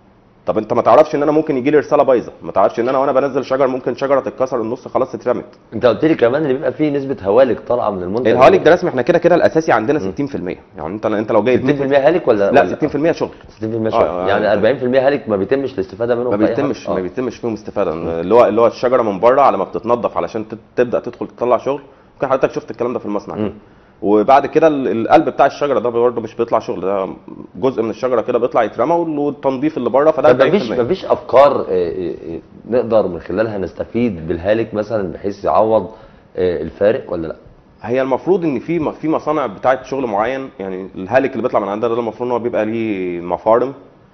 طب انت ما تعرفش ان انا ممكن يجي لي رساله بايظه ما تعرفش ان انا وانا بنزل شجر ممكن شجره تتكسر النص خلاص اترمت انت قلت لي كمان ان بيبقى فيه نسبه هوالك طالعه من المنتج الهوالك ده رسمي احنا كده كده الاساسي عندنا 60% يعني انت انت لو جايب 60% هالك ولا لا ولا- 60% شغل 60% شغل آه، آه، يعني آه. 40% هالك ما بيتمش الاستفاده منهم ما في أي حاجة؟ بيتمش آه. ما بيتمش فيهم استفاده اللي هو اللي هو الشجره من بره على ما بتتنضف علشان تت- تبدا تدخل تطلع شغل ممكن حضرتك شفت الكلام ده في المصنع مم. وبعد كده ال- القلب بتاع الشجره ده برضه مش بيطلع شغل ده جزء من الشجره كده بيطلع يترمى وال- والتنظيف اللي بره فده طب مفيش 40% مفيش افكار آه، آه، آه، نقدر من خلالها نستفيد بالهالك مثلا بحيث يعوض آه، الفارق ولا لا؟ هي المفروض ان في في مصانع بتاعه شغل معين يعني الهالك اللي بيطلع من عندنا ده المفروض ان هو بيبقى ليه مفارم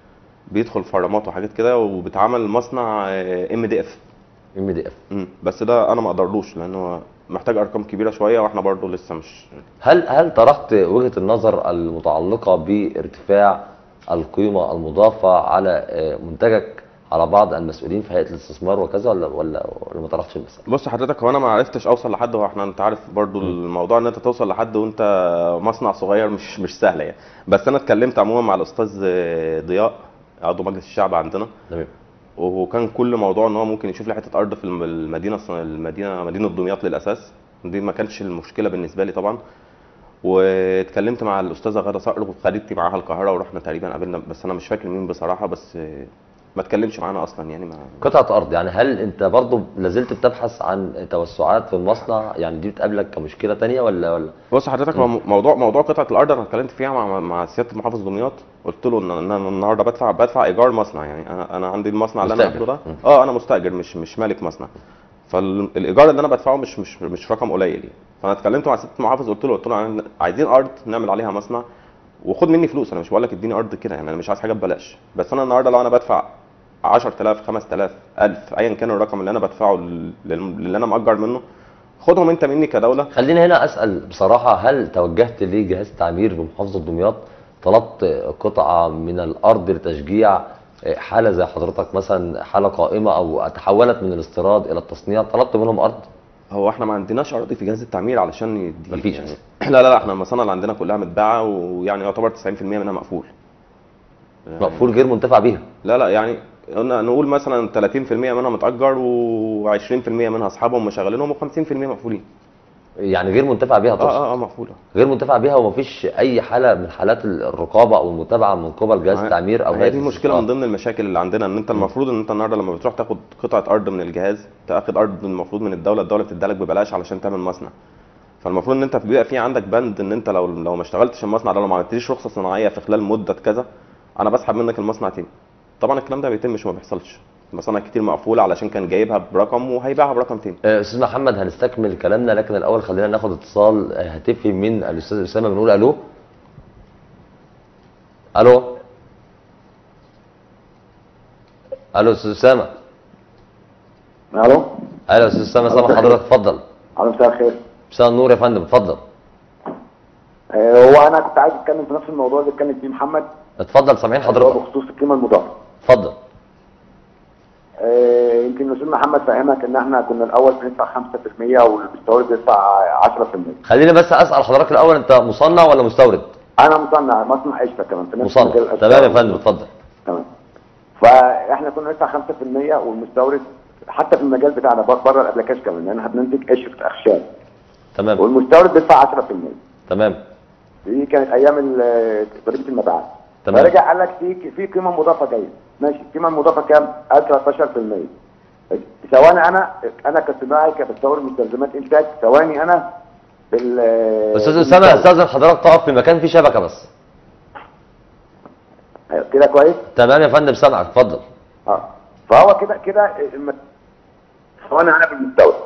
بيدخل فرامات وحاجات كده وبيتعمل مصنع ام دي اف ام دي اف بس ده انا ما اقدرلوش لان هو محتاج ارقام كبيره شويه واحنا برضو لسه مش هل هل طرحت وجهه النظر المتعلقه بارتفاع القيمه المضافه على آه، منتجك على بعض المسؤولين في هيئه الاستثمار وكذا ولا ولا ولا ما طرحتش المساله؟ بص حضرتك هو انا ما عرفتش اوصل لحد هو احنا انت عارف برضو الموضوع ان انت توصل لحد وانت مصنع صغير مش مش سهله يعني بس انا اتكلمت عموما مع الاستاذ ضياء عضو مجلس الشعب عندنا تمام وكان كل موضوع ان هو ممكن يشوف لي حته ارض في الم- المدينه المدينه مدينه دمياط للاساس دي ما كانش المشكله بالنسبه لي طبعا واتكلمت مع الاستاذه غاده صقر وخدتني معاها القاهره ورحنا تقريبا قابلنا بس انا مش فاكر مين بصراحه بس ما اتكلمش معانا اصلا يعني ما قطعه ارض يعني هل انت برضو لازلت بتبحث عن توسعات في المصنع يعني دي بتقابلك كمشكله تانية ولا ولا بص حضرتك هو موضوع موضوع قطعه الارض انا اتكلمت فيها مع مع سياده محافظ دمياط قلت له ان ان انا النهارده بدفع بدفع ايجار مصنع يعني انا انا عندي المصنع اللي انا مستأجر. قافله ده مم. اه انا مستاجر مش مش مالك مصنع فالايجار اللي انا بدفعه مش مش مش رقم قليل يعني فانا اتكلمت مع سياده المحافظ قلت له قلت له عن- عايزين ارض نعمل عليها مصنع وخد مني فلوس انا مش بقول لك اديني ارض كده يعني انا مش عايز حاجه ببلاش بس انا النهارده لو انا بدفع 10000 5000 1000 ايا كان الرقم اللي انا بدفعه لل- اللي انا مأجر منه خدهم انت مني كدوله خليني هنا اسال بصراحه هل توجهت لجهاز تعمير بمحافظه دمياط طلبت قطعه من الارض لتشجيع حاله زي حضرتك مثلا حاله قائمه او تحولت من الاستيراد الى التصنيع طلبت منهم ارض هو احنا ما عندناش اراضي في جهاز التعمير علشان يديك مفيش. يعني لا لا لا احنا المصانع اللي عندنا كلها متباعه ويعني يعتبر 90% منها مقفول مقفول غير منتفع بيها لا لا يعني قلنا نقول مثلا 30% منها متأجر و20% منها اصحابهم مشغلينهم و50% مقفولين يعني غير منتفع بيها اه طبعا اه اه مقفوله غير منتفع بيها ومفيش اي حاله من حالات الرقابه او المتابعه من قبل جهاز ما هي- التعمير او هي هيئه دي مشكله من الاستثمار. ضمن المشاكل اللي عندنا ان انت المفروض ان انت النهارده لما بتروح تاخد قطعه ارض من الجهاز تاخد ارض المفروض من الدوله الدوله بتديها لك ببلاش علشان تعمل مصنع فالمفروض ان انت بيبقى في عندك بند ان انت لو لو ما اشتغلتش المصنع ده لو ما عملتليش رخصه صناعيه في خلال مده كذا انا بسحب منك المصنع تاني طبعا الكلام ده ما بيتمش وما بيحصلش مصانع كتير مقفوله علشان كان جايبها برقم وهيبيعها برقم تاني آه، استاذ محمد هنستكمل كلامنا لكن الاول خلينا ناخد اتصال آه، هاتفي من الاستاذ اسامه بنقول الو الو الو استاذ اسامه الو اهلا استاذ اسامه سامع حضرتك اتفضل على مساء الخير مساء النور يا فندم اتفضل آه، هو انا كنت عايز اتكلم في نفس الموضوع اللي اتكلم فيه محمد اتفضل سامعين اللي هو حضرتك بخصوص القيمه المضافه اتفضل آه، يمكن الاستاذ محمد فهمك ان احنا كنا الاول بندفع 5% والمستورد بيدفع 10% خليني بس اسال حضرتك الاول انت مصنع ولا مستورد انا مصنع مصنع قشطه كمان في نفس مصنع مجال الأشجار. تمام يا فندم اتفضل تمام فاحنا كنا ندفع 5% والمستورد حتى في المجال بتاعنا بره الابلكاش كمان لان احنا بننتج قشره اخشاب تمام والمستورد بيدفع 10% تمام دي كانت ايام ال- ضريبه المبيعات تمام. فرجع قال لك في في قيمه مضافه جايه ماشي القيمه المضافه كام؟ قال 13% ثواني انا انا كصناعي كبستورد مستلزمات انتاج ثواني انا بال استاذ اسامه استاذن حضرتك تقف في مكان فيه شبكه بس كده كويس؟ تمام يا فندم سامعك اتفضل اه فهو كده كده الم- ثواني انا بالمستورد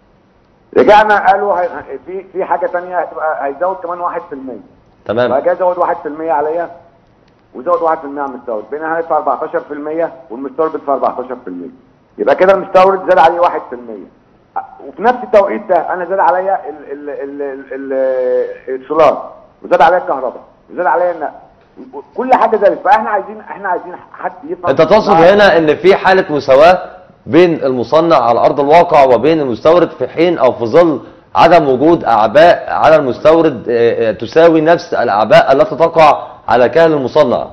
رجعنا قالوا هي- في في حاجه ثانيه هتبقى هيزود كمان 1% تمام فجاء زود 1% عليا وزود 1% على المستورد بينا هندفع 14% والمستورد بيدفع 14% يبقى كده المستورد زاد عليه 1% وفي نفس التوقيت ده انا زاد عليا ال- ال- ال- ال- ال- السولار وزاد عليا الكهرباء وزاد عليا النقل كل حاجه زادت فاحنا عايزين احنا عايزين حد يفهم انت تقصد هنا ان في حاله مساواه بين المصنع على ارض الواقع وبين المستورد في حين او في ظل عدم وجود اعباء على المستورد آه، آه، تساوي نفس الاعباء التي تقع على كاهل المصنع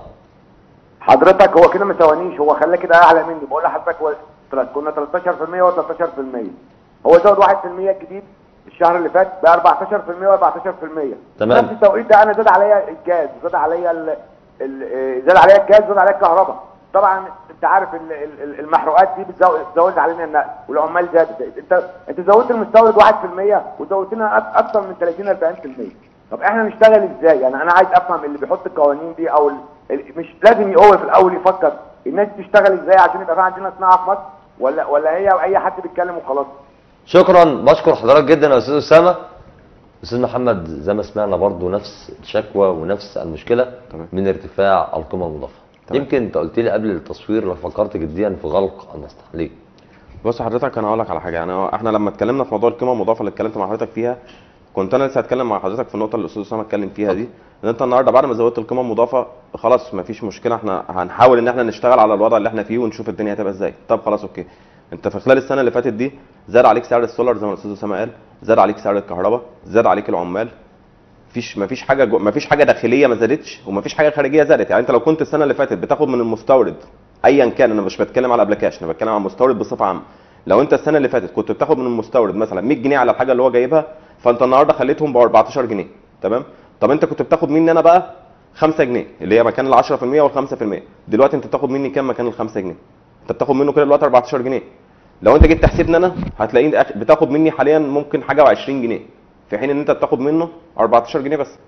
حضرتك هو كده ما ثوانيش هو خلاه كده اعلى مني بقول لحضرتك هو تلات- كنا 13% و 13% هو زود 1% الجديد الشهر اللي فات بقى 14% و 14% تمام. نفس التوقيت ده انا زاد عليا الجاز زاد عليا ال... ال... آه، زاد عليا الجاز زاد عليا الكهرباء طبعا انت عارف ال- ال- ال- المحروقات دي بتزود بتزود علينا النقل والعمال زادت انت انت زودت المستورد 1% وزودت لنا أك- اكتر من 30 40% طب احنا نشتغل ازاي يعني انا عايز افهم اللي بيحط القوانين دي او ال... ال- مش لازم هو في الاول يفكر الناس تشتغل ازاي عشان يبقى في عندنا صناعه في مصر ولا ولا هي اي حد بيتكلم وخلاص شكرا بشكر حضرتك جدا يا استاذ اسامه استاذ محمد زي ما سمعنا برضو نفس الشكوى ونفس المشكله تمام. من ارتفاع القيمه المضافه تمام. يمكن انت قلت لي قبل التصوير لو فكرت جديا في غلق المصنع ليه بص حضرتك انا هقول لك على حاجه يعني هو احنا لما اتكلمنا في موضوع القيمه المضافه اللي اتكلمت مع حضرتك فيها كنت انا لسه هتكلم مع حضرتك في النقطه اللي الاستاذ اسامه اتكلم فيها دي ان انت النهارده بعد ما زودت القيمه المضافه خلاص مفيش مشكله احنا هنحاول ان احنا نشتغل على الوضع اللي احنا فيه ونشوف الدنيا هتبقى ازاي طب خلاص اوكي انت في خلال السنه اللي فاتت دي زاد عليك سعر السولار زي ما الاستاذ اسامه قال زاد عليك سعر الكهرباء زاد عليك العمال مفيش مفيش حاجه جو مفيش حاجه داخليه ما زادتش ومفيش حاجه خارجيه زادت يعني انت لو كنت السنه اللي فاتت بتاخد من المستورد ايا كان انا مش بتكلم على ابلكاش انا بتكلم على المستورد بصفه عامه لو انت السنه اللي فاتت كنت بتاخد من المستورد مثلا 100 جنيه على الحاجه اللي هو جايبها فانت النهارده خليتهم ب 14 جنيه تمام طب انت كنت بتاخد مني انا بقى 5 جنيه اللي هي مكان ال 10% وال 5% دلوقتي انت بتاخد مني كام مكان ال 5 جنيه انت بتاخد منه كده دلوقتي 14 جنيه لو انت جيت تحسبني انا هتلاقيني أخ- بتاخد مني حاليا ممكن حاجه و20 جنيه في حين ان انت بتاخد منه 14 جنيه بس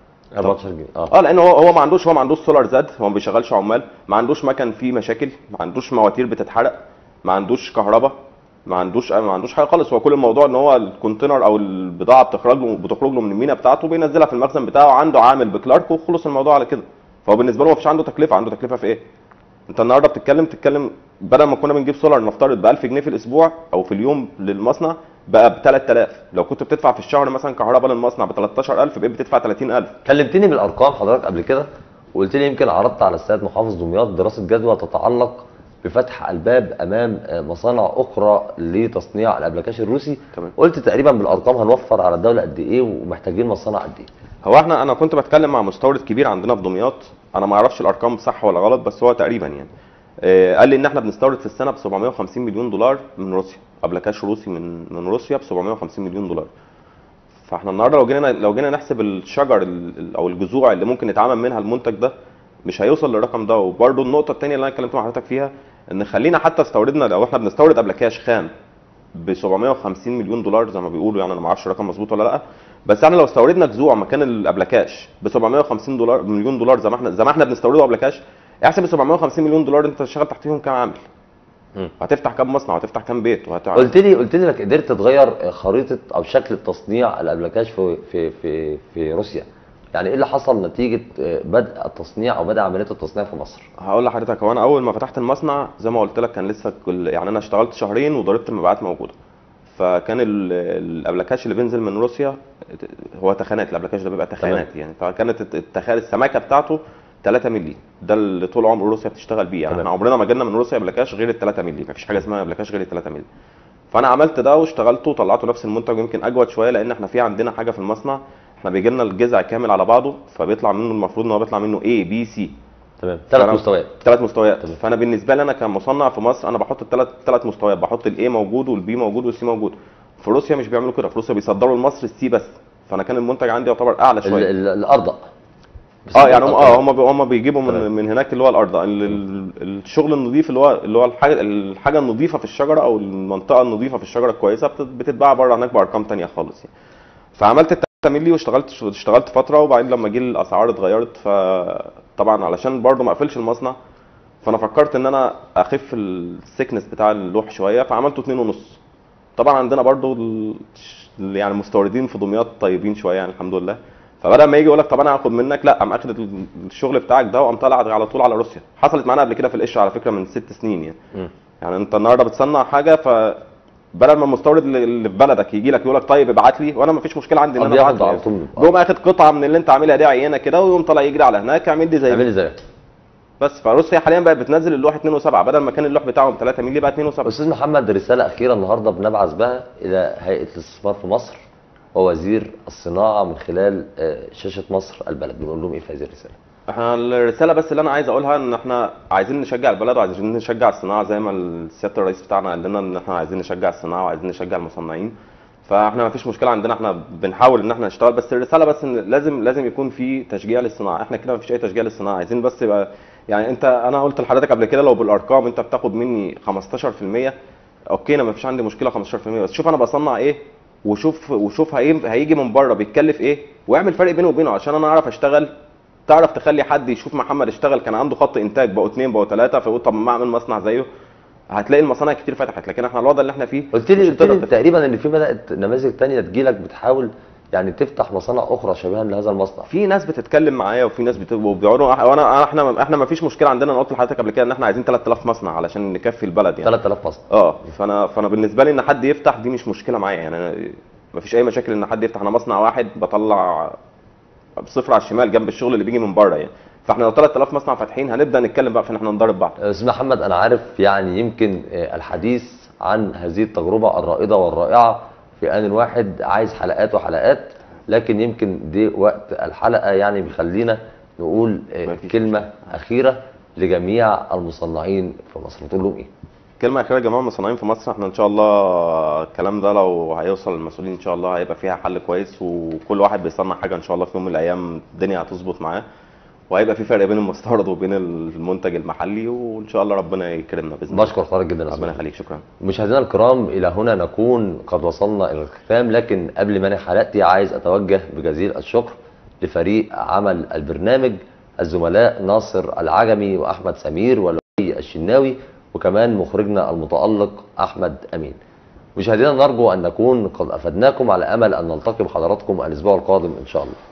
14 جنيه اه اه لان هو هو ما عندوش هو ما عندوش سولار زاد هو ما بيشغلش عمال ما عندوش مكن فيه مشاكل ما عندوش مواتير بتتحرق ما عندوش كهرباء ما عندوش ما عندوش حاجه خالص هو كل الموضوع ان هو الكونتينر او البضاعه بتخرج له بتخرج له من المينا بتاعته بينزلها في المخزن بتاعه عنده عامل بكلارك وخلص الموضوع على كده فهو بالنسبه له ما فيش عنده تكلفه عنده تكلفه في ايه انت النهارده بتتكلم تتكلم بدل ما كنا بنجيب سولار نفترض ب 1000 جنيه في الاسبوع او في اليوم للمصنع بقى ب 3000 لو كنت بتدفع في الشهر مثلا كهرباء للمصنع ب 13000 بقيت بتدفع 30000 كلمتني بالارقام حضرتك قبل كده وقلت لي يمكن عرضت على السيد محافظ دمياط دراسه جدوى تتعلق بفتح الباب امام آه، مصانع اخرى لتصنيع الابلكاش الروسي تمام. قلت تقريبا بالارقام هنوفر على الدوله قد ايه ومحتاجين مصانع قد ايه هو احنا انا كنت بتكلم مع مستورد كبير عندنا في دمياط انا ما اعرفش الارقام صح ولا غلط بس هو تقريبا يعني آه، قال لي ان احنا بنستورد في السنه ب 750 مليون دولار من روسيا ابلكاش روسي من من روسيا ب 750 مليون دولار فاحنا النهارده لو جينا لو جينا نحسب الشجر ال- ال- او الجذوع اللي ممكن يتعمل منها المنتج ده مش هيوصل للرقم ده وبرده النقطه الثانيه اللي انا اتكلمت مع حضرتك فيها ان خلينا حتى استوردنا لو احنا بنستورد ابلكاش خام ب 750 مليون دولار زي ما بيقولوا يعني انا ما اعرفش الرقم مظبوط ولا لا بس احنا لو استوردنا جذوع مكان الابلكاش ب 750 دولار مليون دولار زي ما احنا زي ما احنا بنستورده ابلكاش احسب ال 750 مليون دولار انت تشتغل تحتيهم كام عامل مم. هتفتح كام مصنع وهتفتح كام بيت وهتعمل قلت لي قلت لي انك قدرت تغير خريطه او شكل تصنيع الابلكاش في في في في روسيا يعني ايه اللي حصل نتيجه بدء التصنيع او بدء عمليه التصنيع في مصر هقول لحضرتك هو انا اول ما فتحت المصنع زي ما قلت لك كان لسه كل يعني انا اشتغلت شهرين وضريبه المبيعات موجوده فكان ال- الابلكاش اللي بينزل من روسيا هو تخانات الابلكاش ده بيبقى تخانات يعني فكانت الت- التخان السماكه بتاعته 3 مللي ده اللي طول عمر روسيا بتشتغل بيه يعني تمام. احنا عمرنا ما جالنا من روسيا ابلكاش غير ال 3 مللي مفيش حاجه اسمها ابلكاش غير ال 3 مللي فانا عملت ده واشتغلته وطلعته نفس المنتج ويمكن اجود شويه لان احنا في عندنا حاجه في المصنع احنا بيجي لنا الجذع كامل على بعضه فبيطلع منه المفروض ان هو بيطلع منه A B C تمام ثلاث فأنا- مستويات ثلاث مستويات تمام. فانا بالنسبه لي انا كمصنع في مصر انا بحط الثلاث ثلاث مستويات بحط الاي موجود والبي موجود والسي موجود في روسيا مش بيعملوا كده في روسيا بيصدروا لمصر السي بس فانا كان المنتج عندي يعتبر اعلى ال- شويه ال- الارض اه يعني هم اه هم بي- هم بيجيبوا من تمام. من هناك اللي هو الارض ال- ال- الشغل النظيف اللي هو اللي هو الحاجه الحاجه النظيفه في الشجره او المنطقه النظيفه في الشجره الكويسه بت- بتتباع بره هناك بارقام تانية خالص يعني فعملت ال 3 مللي واشتغلت اشتغلت فتره وبعدين لما جه الاسعار اتغيرت فطبعا علشان برضه ما اقفلش المصنع فانا فكرت ان انا اخف السكنس بتاع اللوح شويه فعملته 2 ونص طبعا عندنا برضو ال... يعني المستوردين في دمياط طيبين شويه يعني الحمد لله فبدل ما يجي يقول لك طب انا هاخد منك لا قام اخد الشغل بتاعك ده وقام طالع على طول على روسيا حصلت معانا قبل كده في القش على فكره من ست سنين يعني مم. يعني انت النهارده بتصنع حاجه ف بدل ما المستورد اللي اللي في بلدك يجي لك يقول لك طيب ابعت لي وانا ما فيش مشكله عندي ان آه، انا بياخد ابعت له على يعني. طول. آه. بيقوم اخد قطعه من اللي انت عاملها دي عينه كده ويقوم طالع يجري على هناك يعمل لي زي اعمل لي زي بس فروسيا حاليا بقت بتنزل اللوح 2 و7 بدل ما كان اللوح بتاعهم 3 مللي بقى 2 و7 استاذ محمد رساله اخيره النهارده بنبعث بها الى هيئه الاستثمار في مصر ووزير الصناعه من خلال آه، شاشه مصر البلد بنقول لهم ايه في هذه الرساله احنا الرساله بس اللي انا عايز اقولها ان احنا عايزين نشجع البلد وعايزين نشجع الصناعه زي ما سياده الرئيس بتاعنا قال لنا ان احنا عايزين نشجع الصناعه وعايزين نشجع المصنعين فاحنا ما فيش مشكله عندنا احنا بنحاول ان احنا نشتغل بس الرساله بس ان لازم لازم يكون في تشجيع للصناعه احنا كده ما فيش اي تشجيع للصناعه عايزين بس يبقى يعني انت انا قلت لحضرتك قبل كده لو بالارقام انت بتاخد مني 15% اوكي انا ما فيش عندي مشكله 15% بس شوف انا بصنع ايه وشوف وشوف هي- هيجي من بره بيتكلف ايه واعمل فرق بينه وبينه عشان انا اعرف اشتغل تعرف تخلي حد يشوف محمد اشتغل كان عنده خط انتاج بقوا اثنين بقوا ثلاثه فيقول طب ما اعمل مصنع زيه هتلاقي المصانع كتير فتحت لكن احنا الوضع اللي احنا فيه قلت لي مش قلت لي هتقدر تفتح. تقريبا ان في بدات نماذج تانية تجيلك بتحاول يعني تفتح مصانع اخرى شبيهه لهذا المصنع في ناس بتتكلم معايا وفي ناس بت- وبيقعدوا وانا احنا احنا ما فيش مشكله عندنا انا قلت لحضرتك قبل كده ان احنا عايزين 3000 مصنع علشان نكفي البلد يعني 3000 مصنع اه فانا فانا بالنسبه لي ان حد يفتح دي مش مشكله معايا يعني انا ما فيش اي مشاكل ان حد يفتح انا مصنع واحد بطلع بصفر على الشمال جنب الشغل اللي بيجي من بره يعني فاحنا لو 3000 مصنع فاتحين هنبدا نتكلم بقى في ان احنا نضرب بعض استاذ محمد انا عارف يعني يمكن آه، الحديث عن هذه التجربه الرائده والرائعه في ان واحد عايز حلقات وحلقات لكن يمكن دي وقت الحلقه يعني بيخلينا نقول آه، مفيش كلمه اخيره لجميع المصنعين في مصر تقول لهم ايه؟ كلمه اخيره يا جماعه المصنعين في مصر احنا ان شاء الله الكلام ده لو هيوصل للمسؤولين ان شاء الله هيبقى فيها حل كويس وكل واحد بيصنع حاجه ان شاء الله في يوم من الايام الدنيا هتظبط معاه وهيبقى في فرق بين المستورد وبين المنتج المحلي وان شاء الله ربنا يكرمنا باذن الله بشكر حضرتك جدا يا ربنا أستاذ. يخليك شكرا مشاهدينا الكرام الى هنا نكون قد وصلنا الى الختام لكن قبل ما انهي حلقتي عايز اتوجه بجزيل الشكر لفريق عمل البرنامج الزملاء ناصر العجمي واحمد سمير ولوي الشناوي وكمان مخرجنا المتالق احمد امين مشاهدينا نرجو ان نكون قد افدناكم على امل ان نلتقي بحضراتكم الاسبوع القادم ان شاء الله